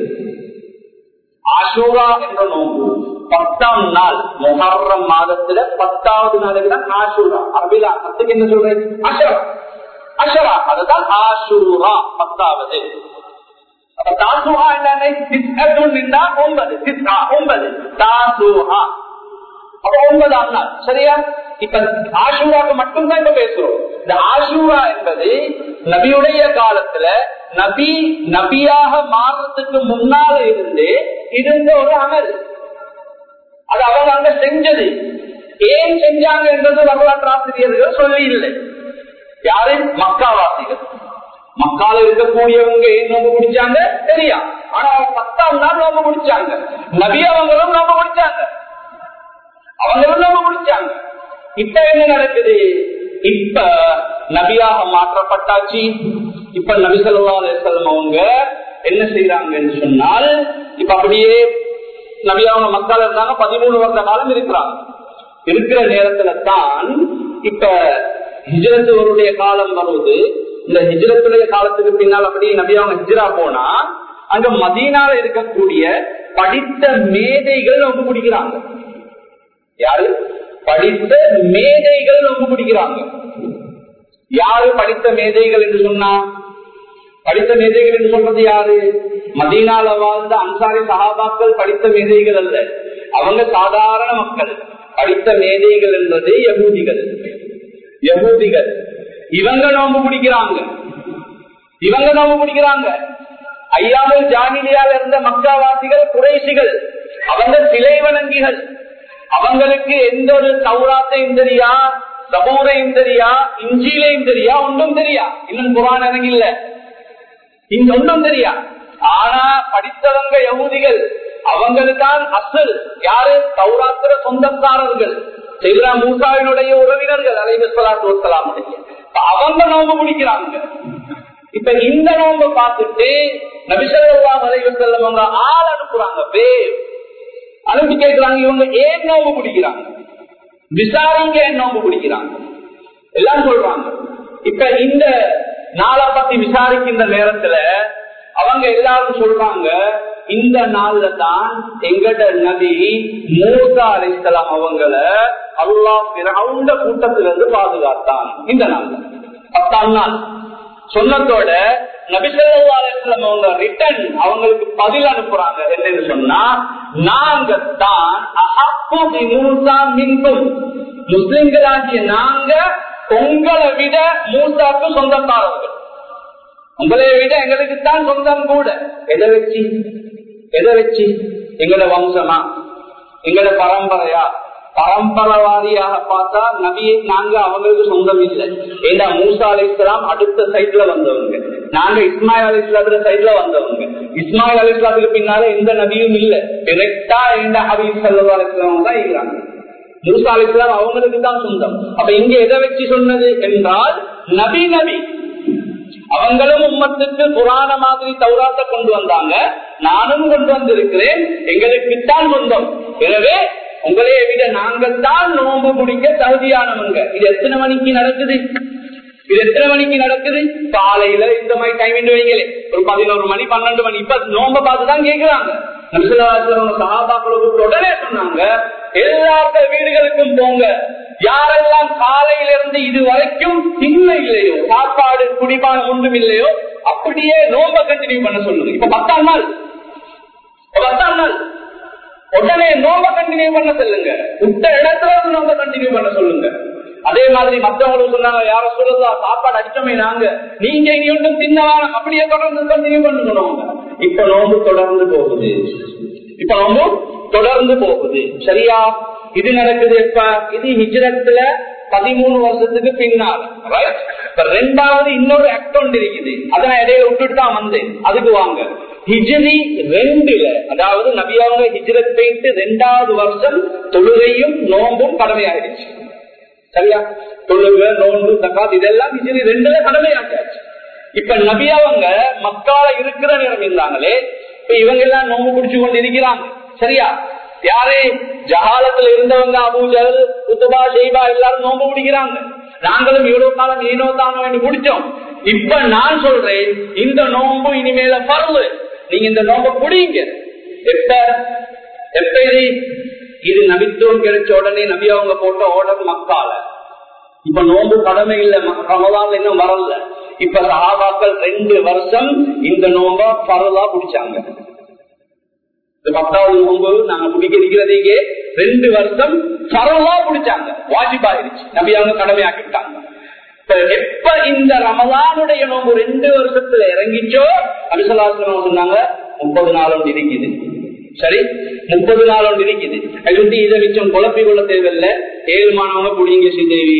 ஆஷூரா என்ற நோம்பு பத்தாம் நாள் மொஹர்ரம் மாதத்துல பத்தாவது நாளுக்கு தான் ஆஷூரா அரபிலா பத்துக்கு என்ன சொல்றேன் அஷரா அஷரா அதுதான் ஆஷூரா பத்தாவது அப்ப தாசுஹா என்ன ஒன்பது ஒன்பது தாசுஹா அப்ப ஒன்பதாம் நாள் சரியா இப்ப ஆஷூராக்கு மட்டும்தான் இப்ப பேசுறோம் இந்த ஆஷூரா என்பது நபியுடைய காலத்துல நபி நபியாக மாறுறதுக்கு முன்னால இருந்து இருந்த ஒரு அமல் அது அவங்க அங்க செஞ்சது ஏன் செஞ்சாங்க என்றது வரலாற்று ஆசிரியர்கள் சொல்லி இல்லை யாரு மக்காவாசிகள் மக்கால இருக்கக்கூடியவங்க ஏன் நோம்பு பிடிச்சாங்க தெரியா ஆனா அவங்க பத்தாம் நாள் நோம்பு பிடிச்சாங்க நபி அவங்களும் நோம்பு பிடிச்சாங்க அவங்களும் நோம்பு பிடிச்சாங்க இப்ப என்ன நடக்குது இப்ப நபியாக மாற்றப்பட்டாச்சு இப்ப நபி சொல்லா அலிசல்லம் அவங்க என்ன செய்யறாங்கன்னு சொன்னால் இப்ப அப்படியே நபி அவங்க மக்கள் இருந்தாங்க பதிமூணு வருட காலம் இருக்கிறாங்க இருக்கிற நேரத்துல தான் இப்ப ஹிஜரத்துவருடைய காலம் வருவது இந்த ஹிஜரத்துடைய காலத்துக்கு பின்னால் அப்படி நபி அவங்க ஹிஜரா போனா அங்க மதீனால இருக்கக்கூடிய படித்த மேதைகள் நோம்பு பிடிக்கிறாங்க யாரு படித்த மேதைகள் நோம்பு பிடிக்கிறாங்க யாரு படித்த மேதைகள் என்று சொன்னா படித்த மேதைகள் என்று சொல்றது யாரு மதீனால வாழ்ந்த அன்சாரி சகாபாக்கள் படித்த மேதைகள் அல்ல அவங்க சாதாரண மக்கள் படித்த மேதைகள் என்பது யகூதிகள் யகூதிகள் இவங்க நோம்பு பிடிக்கிறாங்க இவங்க நோம்பு பிடிக்கிறாங்க ஐயாமல் ஜானிலியால இருந்த மக்காவாசிகள் குறைசிகள் அவங்க சிலை வணங்கிகள் அவங்களுக்கு எந்த ஒரு சௌராத்தையும் தெரியா சபூரையும் தெரியா இஞ்சியிலையும் தெரியா ஒன்றும் தெரியா இன்னும் குரான் எனக்கு இல்ல இங்க ஒன்றும் தெரியா ஆனா படித்தவங்க யகுதிகள் அவங்களுக்கான் அசல் யாரு சௌராத்திர சொந்தக்காரர்கள் செய்தா மூசாவினுடைய உறவினர்கள் அலைவசலாத்து வசலாம் அவங்க நோம்பு முடிக்கிறாங்க இப்ப இந்த நோம்பு பார்த்துட்டு நபிசல்லா அலைவசல்லம் அவங்க ஆள் அனுப்புறாங்க பேர் அனுப்பி கேட்கிறாங்க இவங்க ஏன் நோம்பு பிடிக்கிறாங்க விசாரிங்க ஏன் நோம்பு பிடிக்கிறாங்க எல்லாம் சொல்றாங்க இப்ப இந்த நாளை பத்தி விசாரிக்கின்ற நேரத்துல அவங்க எல்லாரும் சொல்றாங்க இந்த நாள்ல தான் எங்கட நபி மூசா அலிஸ்லாம் அவங்கள அல்லா பிறந்த கூட்டத்திலிருந்து இருந்து பாதுகாத்தான் இந்த நாள்ல பத்தாம் நாள் சொன்னதோட நபிசல்லம் அவங்க ரிட்டன் அவங்களுக்கு பதில் அனுப்புறாங்க என்னன்னு சொன்னா நாங்க தான் முஸ்லிம்களாகிய நாங்க உங்களை விட மூசாக்கு சொந்தக்காரர்கள் உங்களை விட எங்களுக்கு தான் சொந்தம் கூட எதை வச்சு எதை வச்சு எங்களோட வம்சமா எங்களோட பரம்பரையா பரம்பரை வாரியாக பார்த்தா நபி நாங்க அவங்களுக்கு சொந்தம் இல்லை ஏன்னா மூசா அலி இஸ்லாம் அடுத்த சைட்ல வந்தவங்க நாங்க இஸ்மாயில் அலி இஸ்லாத்துல சைட்ல வந்தவங்க இஸ்மாயில் அலி இஸ்லாத்துக்கு பின்னால எந்த நபியும் இல்ல டிரெக்டா எந்த ஹபீப் சல்லா அலிஸ்லாம் தான் இருக்கிறாங்க மூசா அலி இஸ்லாம் அவங்களுக்கு தான் சொந்தம் அப்ப இங்க எதை வச்சு சொன்னது என்றால் நபி நபி அவங்களும் உம்மத்துக்கு புராண மாதிரி தௌராத்தை கொண்டு வந்தாங்க நானும் கொண்டு வந்திருக்கிறேன் எங்களுக்குத்தான் சொந்தம் எனவே உங்களைய விட நாங்கள் தான் நோன்பு முடிக்க தகுதியானவங்க இது எத்தனை மணிக்கு நடக்குது இது எத்தனை மணிக்கு நடக்குது காலையில இந்த மாதிரி டைம் வைங்களே ஒரு பதினோரு மணி பன்னெண்டு மணி இப்ப நோம்ப பார்த்துதான் கேட்கிறாங்க சகாபாக்களுக்கு உடனே சொன்னாங்க எல்லாத்த வீடுகளுக்கும் போங்க யாரெல்லாம் காலையில இருந்து இது வரைக்கும் தின்ன இல்லையோ சாப்பாடு குடிப்பான ஒன்றும் இல்லையோ அப்படியே நோம்ப கண்டினியூ பண்ண சொல்லுங்க இப்ப பத்தாம் நாள் பத்தாம் நாள் உடனே நோம்ப கண்டினியூ பண்ண சொல்லுங்க விட்ட இடத்துல இருந்து நோம்ப கண்டினியூ பண்ண சொல்லுங்க அதே மாதிரி மற்றவங்களுக்கு சொன்னாங்க யார சொல்லுதா சாப்பாடு அடிச்சமே நாங்க நீங்க இனி ஒன்றும் தின்னவான அப்படியே தொடர்ந்து கண்டினியூ பண்ணணும் இப்ப நோம்பு தொடர்ந்து போகுது இப்ப நோம்பு தொடர்ந்து போகுது சரியா இது நடக்குது எப்ப இது ஹிஜ்ரத்துல பதிமூணு வருஷத்துக்கு பின்னால் இப்ப ரெண்டாவது இன்னொரு அக்கௌண்ட் இருக்குது அதை நான் இடையில விட்டுட்டு தான் வந்தேன் அதுக்கு வாங்க ஹிஜ்ரி ரெண்டுல அதாவது நபியாவங்க ஹிஜ்ரத் போயிட்டு ரெண்டாவது வருஷம் தொழுகையும் நோம்பும் கடமையாயிடுச்சு சரியா தொழுக நோன்பு தக்காத் இதெல்லாம் ஹிஜ்ரி ரெண்டுல கடமையாக்காச்சு இப்ப நபி அவங்க மக்கால இருக்கிற நேரம் இருந்தாங்களே இப்ப இவங்க எல்லாம் நோம்பு பிடிச்சு கொண்டு இருக்கிறாங்க சரியா யாரே ஜகாலத்துல இருந்தவங்க அபூஜல் குத்துபா ஷெய்பா எல்லாரும் நோம்பு பிடிக்கிறாங்க நாங்களும் இவ்வளவு காலம் ஏனோ தானோ என்று பிடிச்சோம் இப்ப நான் சொல்றேன் இந்த நோம்பு இனிமேல பருவு நீங்க இந்த நோம்பு பிடிங்க எப்ப எப்ப இது இது நபித்துவம் கிடைச்ச உடனே நபி அவங்க போட்ட ஆர்டர் மக்கால இப்ப நோம்பு கடமை இல்ல ரமதான் இன்னும் வரல இப்ப சஹாபாக்கள் ரெண்டு வருஷம் இந்த நோம்ப பரவலா பிடிச்சாங்க இந்த பத்தாவது நோம்பு நாங்க பிடிக்கிறதுக்கே ரெண்டு வருஷம் பரவலா பிடிச்சாங்க வாஜிபாயிருச்சு நபி அவங்க கடமையாக்கிட்டாங்க இப்ப எப்ப இந்த ரமலானுடைய நோம்பு ரெண்டு வருஷத்துல இறங்கிச்சோ அபிசலாசனம் சொன்னாங்க முப்பது நாள் ஒன்று இருக்குது சரி முப்பது நாள் ஒன்று இருக்குது அது வந்து இதை மிச்சம் குழப்பி கொள்ள தேவையில்லை ஏழு மாணவங்க புடிங்க ஸ்ரீதேவி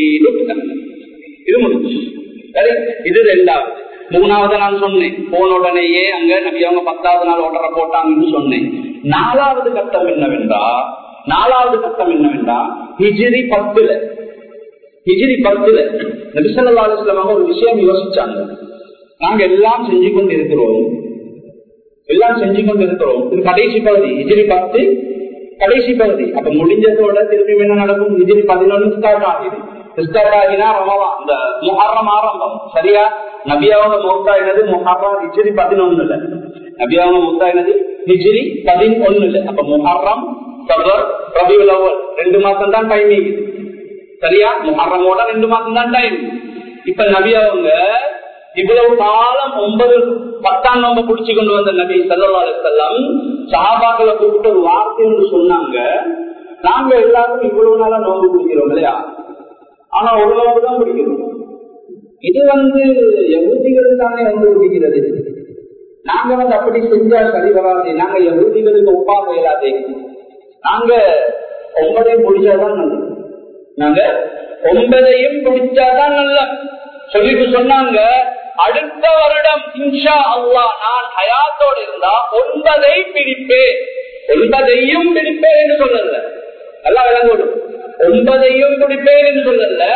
இது முடிஞ்சு சரி இது ரெண்டாவது மூணாவது நான் சொன்னேன் போன உடனேயே அங்க நபி அவங்க பத்தாவது நாள் ஓட்டரை போட்டாங்கன்னு சொன்னேன் நாலாவது கட்டம் என்னவென்றா நாலாவது கட்டம் என்னவென்றா ஹிஜிரி பத்துல ஹிஜிரி பத்துல நபிசல்லா அலுவலமாக ஒரு விஷயம் யோசிச்சாங்க நாங்க எல்லாம் செஞ்சு கொண்டு இருக்கிறோம் எல்லாம் செஞ்சு கொண்டு இருக்கிறோம் இது கடைசி பகுதி ஹிஜிரி பத்து கடைசி பகுதி அப்ப முடிஞ்சதோட திருப்பி என்ன நடக்கும் ஹிஜிரி பதினொன்னு ஸ்டார்ட் ஆகுது ஸ்டார்ட் ஆகினா ரமலான் இந்த முஹர்ரம் ஆரம்பம் சரியா நபியாவங்க மௌத்தாயினது முஹர்ரம் ஹிஜிரி பதினொன்னுல நபியாவங்க மௌத்தாயினது ஹிஜிரி பதினொன்னுல அப்ப முஹர்ரம் சபர் ரபியுல் அவ்வல் ரெண்டு மாசம் தான் டைமிங் சரியா முஹர்ரமோட ரெண்டு மாசம் தான் டைம் இப்ப நபியாவங்க இவ்வளவு காலம் ஒன்பது பத்தாம் நோம்ப குடிச்சு கொண்டு வந்த நபி சல்லா செல்லம் சாபாக்களை கூப்பிட்டு ஒரு வார்த்தை என்று சொன்னாங்க நாங்க எல்லாரும் இவ்வளவு நாளா நோம்பு குடிக்கிறோம் இல்லையா ஆனா ஒரு நோம்பு தான் குடிக்கிறோம் இது வந்து எகுதிகள் தானே வந்து குடிக்கிறது நாங்க வந்து அப்படி செஞ்சா சரி வராது நாங்க எகுதிகளுக்கு ஒப்பாக இயலாதே நாங்க ஒன்பதையும் முடிச்சாதான் நல்லது நாங்க ஒன்பதையும் முடிச்சாதான் நல்ல சொல்லிட்டு சொன்னாங்க அடுத்த வருடம் இன்ஷா அல்லா நான் ஹயாத்தோடு இருந்தா ஒன்பதை பிடிப்பேன் ஒன்பதையும் பிடிப்பேன் என்று சொல்லல நல்லா விளங்கணும் ஒன்பதையும் பிடிப்பேன் என்று சொல்லல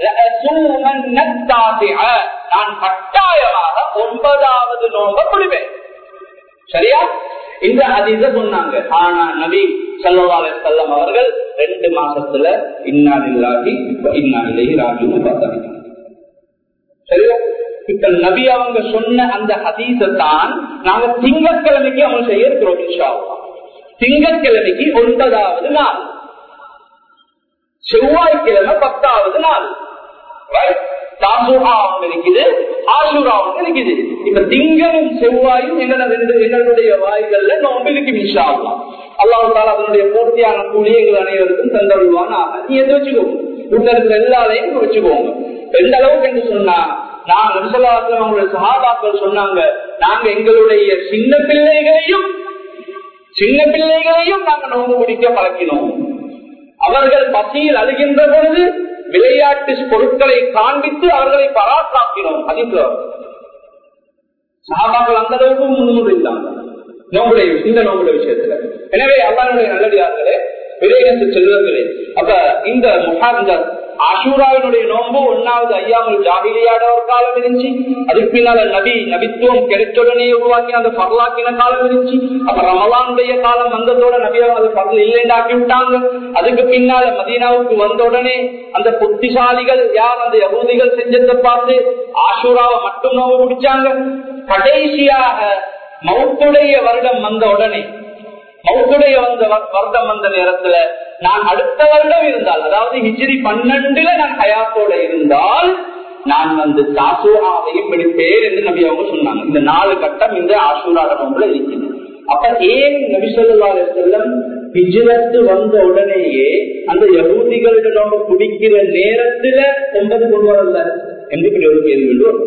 நான் கட்டாயமாக ஒன்பதாவது நோம்ப பிடிப்பேன் சரியா இந்த அதிக சொன்னாங்க ஆனா நபி சல்லவால செல்லம் அவர்கள் ரெண்டு மாசத்துல இன்னாலில்லாகி இன்னாலிலேயே ராஜு பார்த்தாங்க சரியா இப்ப நபி அவங்க சொன்ன அந்த ஹதீசத்தான் நாங்க திங்கட்கிழமைக்கு அவங்க செய்ய இருக்கிறோம் திங்கட்கிழமைக்கு ஒன்பதாவது நாள் செவ்வாய்க்கிழமை பத்தாவது நாள் தாசுகாவும் இருக்குது ஆசுராவும் இருக்குது இப்ப திங்களும் செவ்வாயும் எங்களோட ரெண்டு எங்களுடைய வாய்கள்ல நோம்பு இருக்கு விஷாலாம் அல்லாஹால அதனுடைய பூர்த்தியான கூலி எங்கள் அனைவருக்கும் தந்தருவான் நீ எது வச்சுக்கோங்க வீட்டுல இருக்கிற எல்லாரையும் வச்சுக்கோங்க எந்த அளவுக்கு என்று சொன்னா நான் நபிசல்லாத்துல அவங்களுடைய சகாபாக்கள் சொன்னாங்க நாங்க எங்களுடைய சின்ன பிள்ளைகளையும் சின்ன பிள்ளைகளையும் நாங்க நோம்பு பிடிக்க பழக்கினோம் அவர்கள் பசியில் அழுகின்ற பொழுது விளையாட்டு பொருட்களை காண்பித்து அவர்களை பராட்டாக்கினோம் அதிக சகாபாக்கள் அந்த அளவுக்கு முன்னுரிந்தாங்க நோம்புடைய இந்த நோம்புடைய விஷயத்துல எனவே அல்லாருடைய நல்லடியார்களே விரைகத்து செல்வங்களே அப்ப இந்த முகாந்த ஆஷூராவினுடைய நோன்பு ஒன்னாவது ஐயாமல் ஜாகிலியாட ஒரு காலம் இருந்துச்சு அதுக்கு பின்னால நபி நபித்துவம் கிடைச்சுடனே உருவாக்கி அந்த பரலாக்கின காலம் இருந்துச்சு அப்ப ரமலானுடைய காலம் வந்ததோட நபி அது பரல் இல்லைண்டாக்கி விட்டாங்க அதுக்கு பின்னால மதீனாவுக்கு வந்த உடனே அந்த புத்திசாலிகள் யார் அந்த யகுதிகள் செஞ்சதை பார்த்து ஆஷூராவை மட்டும் நோவு பிடிச்சாங்க கடைசியாக மௌத்துடைய வருடம் வந்த உடனே மௌத்துடைய வந்த வருடம் வந்த நேரத்துல நான் அடுத்த வருடம் இருந்தால் அதாவது ஹிஜ்ரி பன்னெண்டுல நான் ஹயாத்தோட இருந்தால் நான் வந்து தாசூராவையும் பிடிப்பேன் என்று நபி அவங்க சொன்னாங்க இந்த நாலு கட்டம் இந்த ஆசூராட நோம்புல இருக்குது அப்ப ஏன் நபி சொல்லா செல்லம் ஹிஜ்ரத்து வந்த உடனேயே அந்த யகூதிகளிட நோம்பு குடிக்கிற நேரத்துல ஒன்பது கொண்டு வரல என்று இப்படி ஒரு கேள்வி வரும்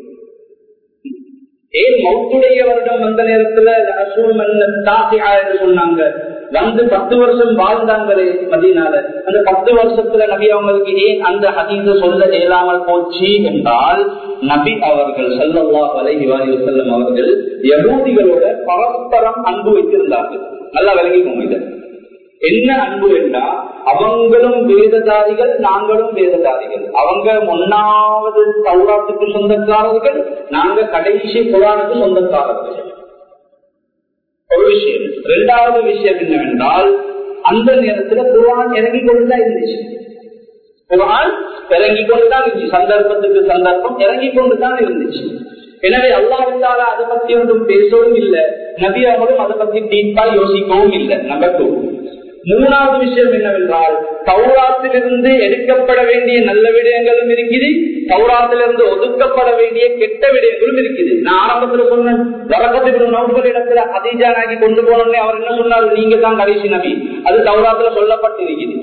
ஏன் மௌத்துடைய வருடம் வந்த நேரத்துல என்று சொன்னாங்க வந்து பத்து வருஷம் வாழ்ந்தாங்களே மதியனால அந்த பத்து வருஷத்துல நபி அவங்களுக்கு ஏன் அந்த ஹதீச சொல்ல இயலாமல் போச்சு என்றால் நபி அவர்கள் செல்லல்லா வலைஹி செல்லும் அவர்கள் யகூதிகளோட பரஸ்பரம் அன்பு வைத்திருந்தார்கள் நல்லா விளங்கிக்கோங்க இதை என்ன அன்பு என்றா அவங்களும் வேததாரிகள் நாங்களும் வேததாரிகள் அவங்க ஒன்னாவது சௌராத்துக்கு சொந்தக்காரர்கள் நாங்க கடைசி புராணுக்கு சொந்தக்காரர்கள் ஒரு விஷயம் இரண்டாவது விஷயம் என்னவென்றால் அந்த நேரத்துல குரான் இறங்கி கொண்டுதான் இருந்துச்சு குரான் இறங்கி கொண்டுதான் இருந்துச்சு சந்தர்ப்பத்துக்கு சந்தர்ப்பம் இறங்கி கொண்டுதான் இருந்துச்சு எனவே அல்லாவிட்டால அதை பத்தி ஒன்றும் பேசவும் இல்லை நபி அவங்களும் அதை பத்தி டீப்பா யோசிக்கவும் இல்லை நம்பர் டூ மூணாவது விஷயம் என்னவென்றால் தௌராத்திலிருந்து எடுக்கப்பட வேண்டிய நல்ல விடயங்களும் இருக்குது தௌராத்திலிருந்து ஒதுக்கப்பட வேண்டிய கெட்ட விடயங்களும் இருக்குது நான் ஆரம்பத்துல சொன்னேன் வரகத்துக்கு நௌபர் இடத்துல அதிஜானாகி கொண்டு போனோடனே அவர் என்ன சொன்னார் நீங்க தான் கடைசி நபி அது தௌராத்துல சொல்லப்பட்டிருக்குது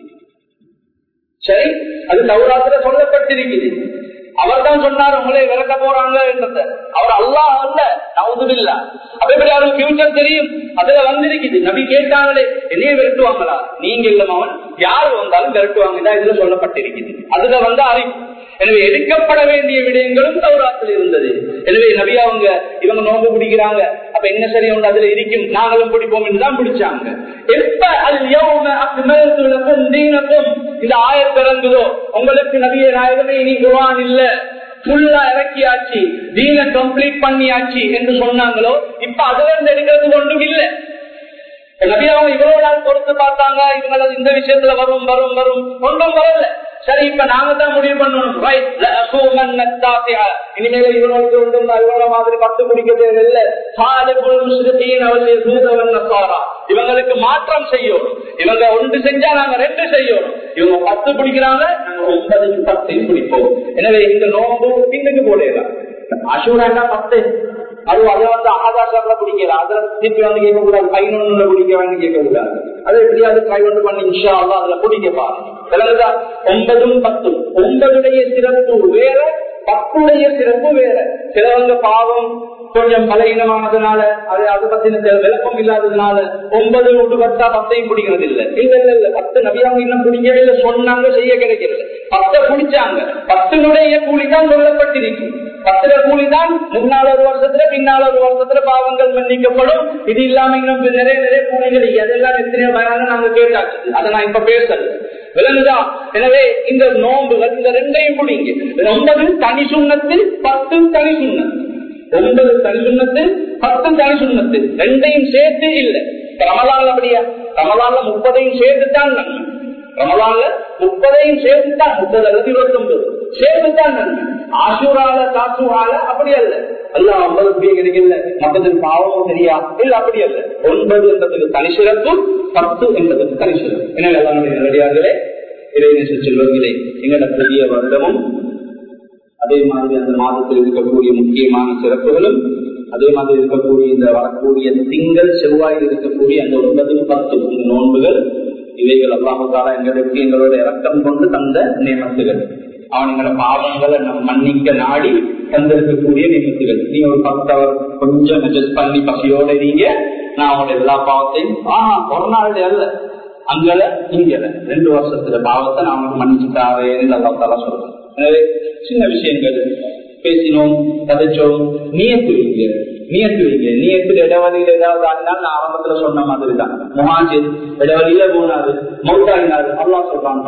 சரி அது தௌராத்துல சொல்லப்பட்டிருக்குது அவர் தான் சொன்னார் உங்களை விரட்ட போறாங்க என்றத அவர் அல்லா அல்ல நவுதுபில்லா அப்ப எப்படி அவருக்கு ஃபியூச்சர் தெரியும் அதுல வந்திருக்குது நபி கேட்டாங்களே என்னைய விரட்டுவாங்களா நீங்க இல்ல அவன் யார் வந்தாலும் விரட்டுவாங்க இதுல சொல்லப்பட்டிருக்குது அதுல வந்து அறிவு எனவே எடுக்கப்பட வேண்டிய விடயங்களும் தௌராத்தில் இருந்தது எனவே நபி அவங்க இவங்க நோம்பு பிடிக்கிறாங்க அப்ப என்ன சரி ஒன்று அதுல இருக்கும் நாங்களும் பிடிப்போம் என்றுதான் பிடிச்சாங்க எப்ப அது இந்த ஆயத் பிறந்ததோ உங்களுக்கு நபிய நாயகமே இனி குரான் இல்ல ஃபுல்லா இறக்கியாச்சு தீன கம்ப்ளீட் பண்ணியாச்சு என்று சொன்னாங்களோ இப்ப அதுல இருந்து எடுக்கிறது ஒன்றும் இல்லை நபி அவங்க இவ்வளவு நாள் பொறுத்து பார்த்தாங்க இவங்க இந்த விஷயத்துல வரும் வரும் வரும் ஒன்றும் வரல சரி இப்ப நாங்க தான் முடிவு பண்ணணும் இனிமேல இவங்களுக்கு ஒன்றும் இவங்கள மாதிரி பத்து குடிக்க தேவையில்லை இவங்களுக்கு மாற்றம் செய்யணும் இவங்க ஒன்று செஞ்சா நாங்க ரெண்டு செய்யணும் இவங்க பத்து பிடிக்கிறாங்க நாங்க ஒன்பது பத்தையும் பிடிப்போம் எனவே இந்த நோம்பு பின்னுக்கு போடலாம் அசூராண்டா பத்து அது அதை வந்து ஆகாசாப்ல பிடிக்கல அதுல திருப்பி வந்து கேட்க கூடாது பதினொன்னுல பிடிக்க வேணும் கேட்க கூடாது அது எப்படியாவது ட்ரை வந்து பண்ணி இன்ஷா அதுல பிடிக்க பாருங்க ஒன்பதும் பத்தும் ஒன்பதுடைய சிறப்பு வேற பத்துடைய சிறப்பு வேற சிலவங்க பாவம் கொஞ்சம் பலகீனமானதுனால அது அதை பத்தின விளக்கம் இல்லாததுனால ஒன்பது ஒன்று பத்தா பத்தையும் பிடிக்கிறது இல்ல இல்ல இல்ல இல்ல பத்து நபியாங்க இன்னும் பிடிக்கவே இல்லை சொன்னாங்க செய்ய கிடைக்கிறது பத்தை பிடிச்சாங்க பத்தினுடைய கூலி தான் சொல்லப்பட்டிருக்கு பத்திர கூலி தான் முன்னாள் ஒரு வருஷத்துல பின்னால் ஒரு வருஷத்துல பாவங்கள் மன்னிக்கப்படும் இது இல்லாம இன்னும் நிறைய நிறைய கூலிகள் அதெல்லாம் எத்தனையோ பயணம் நாங்க கேட்டாச்சு அதை நான் இப்ப பேசல விளங்குதா எனவே இந்த நோன்புகள் இந்த ரெண்டையும் பிடிங்க ஒன்பது தனி சுண்ணத்து பத்து தனி சுண்ணத்து ஒன்பது தனி சுண்ணத்து பத்து தனி சுண்ணத்து ரெண்டையும் சேர்த்து இல்லை ரமலான் அப்படியா ரமலான்ல முப்பதையும் சேர்த்துத்தான் நன்மை ரமலான்ல முப்பதையும் சேர்த்துத்தான் முப்பது அல்லது இருபத்தி ஒன்பது சேர்த்துத்தான் நன்மை ஆசூரால காசூரால அப்படி அல்ல அல்ல ஐம்பது அப்படியே கிடைக்கல மொத்தத்தில் பாவமும் சரியா இல்ல அப்படி அல்ல ஒன்பது என்பதற்கு தனி சிறப்பு பத்து என்பதற்கு தனி சிறப்பு எனவே எல்லாம் நேரடியார்களே இறைநேச செல்வர்களே எங்களோட புதிய வருடமும் அதே மாதிரி அந்த மாதத்தில் இருக்கக்கூடிய முக்கியமான சிறப்புகளும் அதே மாதிரி இருக்கக்கூடிய இந்த வரக்கூடிய திங்கள் செவ்வாயில் இருக்கக்கூடிய அந்த ஒன்பது பத்து இந்த நோன்புகள் இவைகள் அல்லாமத்தால எங்களுக்கு எங்களோட இறக்கம் கொண்டு தந்த நியமத்துகள் அவன் எங்களோட பாவங்களை நம் மன்னிக்க நாடி தந்திருக்கக்கூடிய நியமத்துகள் நீங்க ஒரு பத்தவர் கொஞ்சம் அட்ஜஸ்ட் பண்ணி பசியோட இருங்க நான் அவங்களோட எல்லா பாவத்தையும் ஆஹ் ஒரு நாள் அல்ல அங்கல இங்கல ரெண்டு வருஷத்துல பாவத்தை நான் அவனுக்கு மன்னிச்சுட்டாரேன்னு அல்லாத்தால சொல்றேன் எனவே சின்ன விஷயங்கள் பேசினோம் கதைச்சோம் நியத்து வைங்க நியத்து வைங்க நியத்துல இடவழியில ஏதாவது ஆடினால் நான் ஆரம்பத்துல சொன்ன மாதிரி தான் முஹாஜிர் இடவழியில போனாரு மௌத்தாடினாரு அல்லா சொல்றான்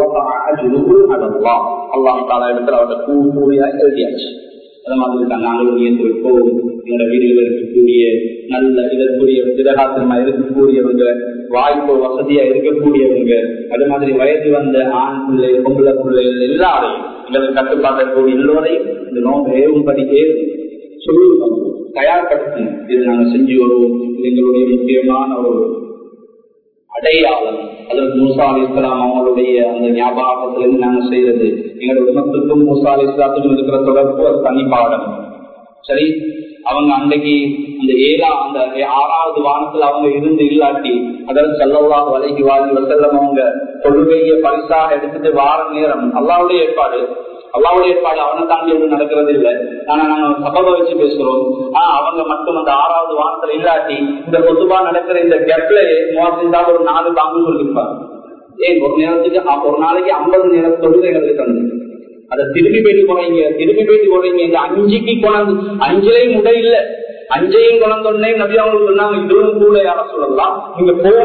அல்லாஹ் தாலா இடத்துல அவரோட கூ கூடியா எழுதியாச்சு அது மாதிரி தான் நாங்களும் நியத்து வைப்போம் எங்களோட வீடுகள் இருக்கக்கூடிய நல்ல இதற்குரிய திரகாத்திரமா இருக்கக்கூடியவங்க வாய்ப்பு வசதியா இருக்கக்கூடியவங்க அது மாதிரி வயது வந்த ஆண் பிள்ளை பொம்பளை பிள்ளைகள் எல்லாரையும் எங்களுக்கு கட்டுப்பாட்டக்கூடிய எல்லோரையும் இந்த நோம்பு ஏவும்படி ஏறும் சொல்லுவோம் தயார்படுத்தணும் இது நாங்க செஞ்சு வருவோம் இது எங்களுடைய முக்கியமான ஒரு அடையாளம் அதற்கு மூசா அலி இஸ்லாம் அவங்களுடைய அந்த ஞாபகத்திலிருந்து நாங்க செய்யறது எங்களுடைய உமத்துக்கும் மூசா அலி இஸ்லாத்துக்கும் இருக்கிற தொடர்பு ஒரு தனி பாடம் சரி அவங்க அன்றைக்கு அந்த ஏழா அந்த ஆறாவது வானத்துல அவங்க இருந்து இல்லாட்டி அதற்கு செல்லவா வலைக்கு வாரி வசல்லம் அவங்க தொழுகைய பரிசாக எடுத்துட்டு வார நேரம் அல்லாவுடைய ஏற்பாடு அல்லாவுடைய ஏற்பாடு அவனை தாண்டி ஒன்றும் நடக்கிறது இல்லை ஆனா நாங்க சபை வச்சு பேசுறோம் ஆஹ் அவங்க மட்டும் அந்த ஆறாவது வாரத்துல இல்லாட்டி இந்த பொதுவா நடக்கிற இந்த கெப்ல மூவாயிரத்தி ஒரு நாலு தாங்கு சொல்லியிருப்பாங்க ஏன் ஒரு நேரத்துக்கு ஒரு நாளைக்கு ஐம்பது நேரம் தொழுகை எங்களுக்கு தந்து அதை திருப்பி போயிட்டு போறீங்க திருப்பி போயிட்டு போறீங்க இந்த அஞ்சுக்கு கொண்டாந்து அஞ்சிலையும் உடை இல்ல அஞ்சையும் கொண்டாந்தோடனே நபி அவங்களுக்கு சொன்னாங்க இதுவும் கூட யார சொல்லலாம் நீங்க போகணும்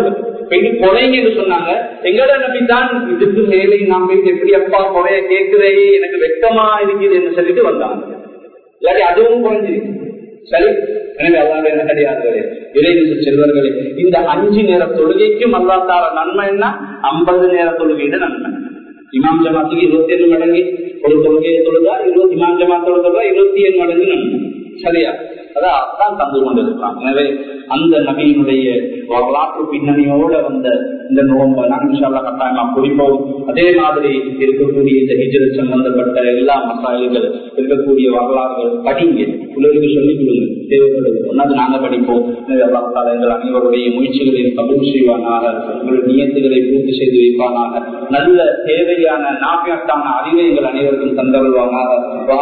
போயிட்டு கொலைங்கன்னு சொன்னாங்க எங்கட நபி தான் இதுக்கு மேலே நான் போயிட்டு எப்படி அப்பா கொலைய கேட்கிறே எனக்கு வெக்கமா இருக்குதுன்னு சொல்லிட்டு வந்தாங்க இல்லாட்டி அதுவும் குறைஞ்சிருக்கு சரி எனவே அல்லாத என்ன கிடையாது இறைவிச செல்வர்களே இந்த அஞ்சு நேர தொழுகைக்கும் அல்லா தார நன்மை என்ன ஐம்பது நேர தொழுகையிட நன்மை இமாம் ஜமாத்துக்கு இருபத்தி ஏழு மடங்கு ஒரு தொழுகையை தொழுதா இருபத்தி இமாம் ஜமாத்தோட தொழுதா இருபத்தி ஏழு மடங்கு நன்மை சரியா அதான் அதான் தந்து கொண்டிருக்கலாம் எனவே அந்த நபியினுடைய வரலாற்று பின்னணியோட வந்த இந்த நோம்பை நாங்கள் இன்ஷால்லா கட்டாயமா குறிப்போம் அதே மாதிரி இருக்கக்கூடிய இந்த ஹிஜரத் சம்பந்தப்பட்ட எல்லா மசாலைகள் இருக்கக்கூடிய வரலாறுகள் படிங்க பிள்ளைகளுக்கு சொல்லிக் கொடுங்க தேவைப்படுது ஒன்னாவது நாங்க படிப்போம் எனவே அல்லா தாலா எங்கள் அனைவருடைய முயற்சிகளையும் கபூல் செய்வானாக உங்களுடைய நியத்துகளை பூர்த்தி செய்து வைப்பானாக நல்ல தேவையான நாபியத்தான அறிவை எங்கள் அனைவருக்கும் தந்தருள்வானாக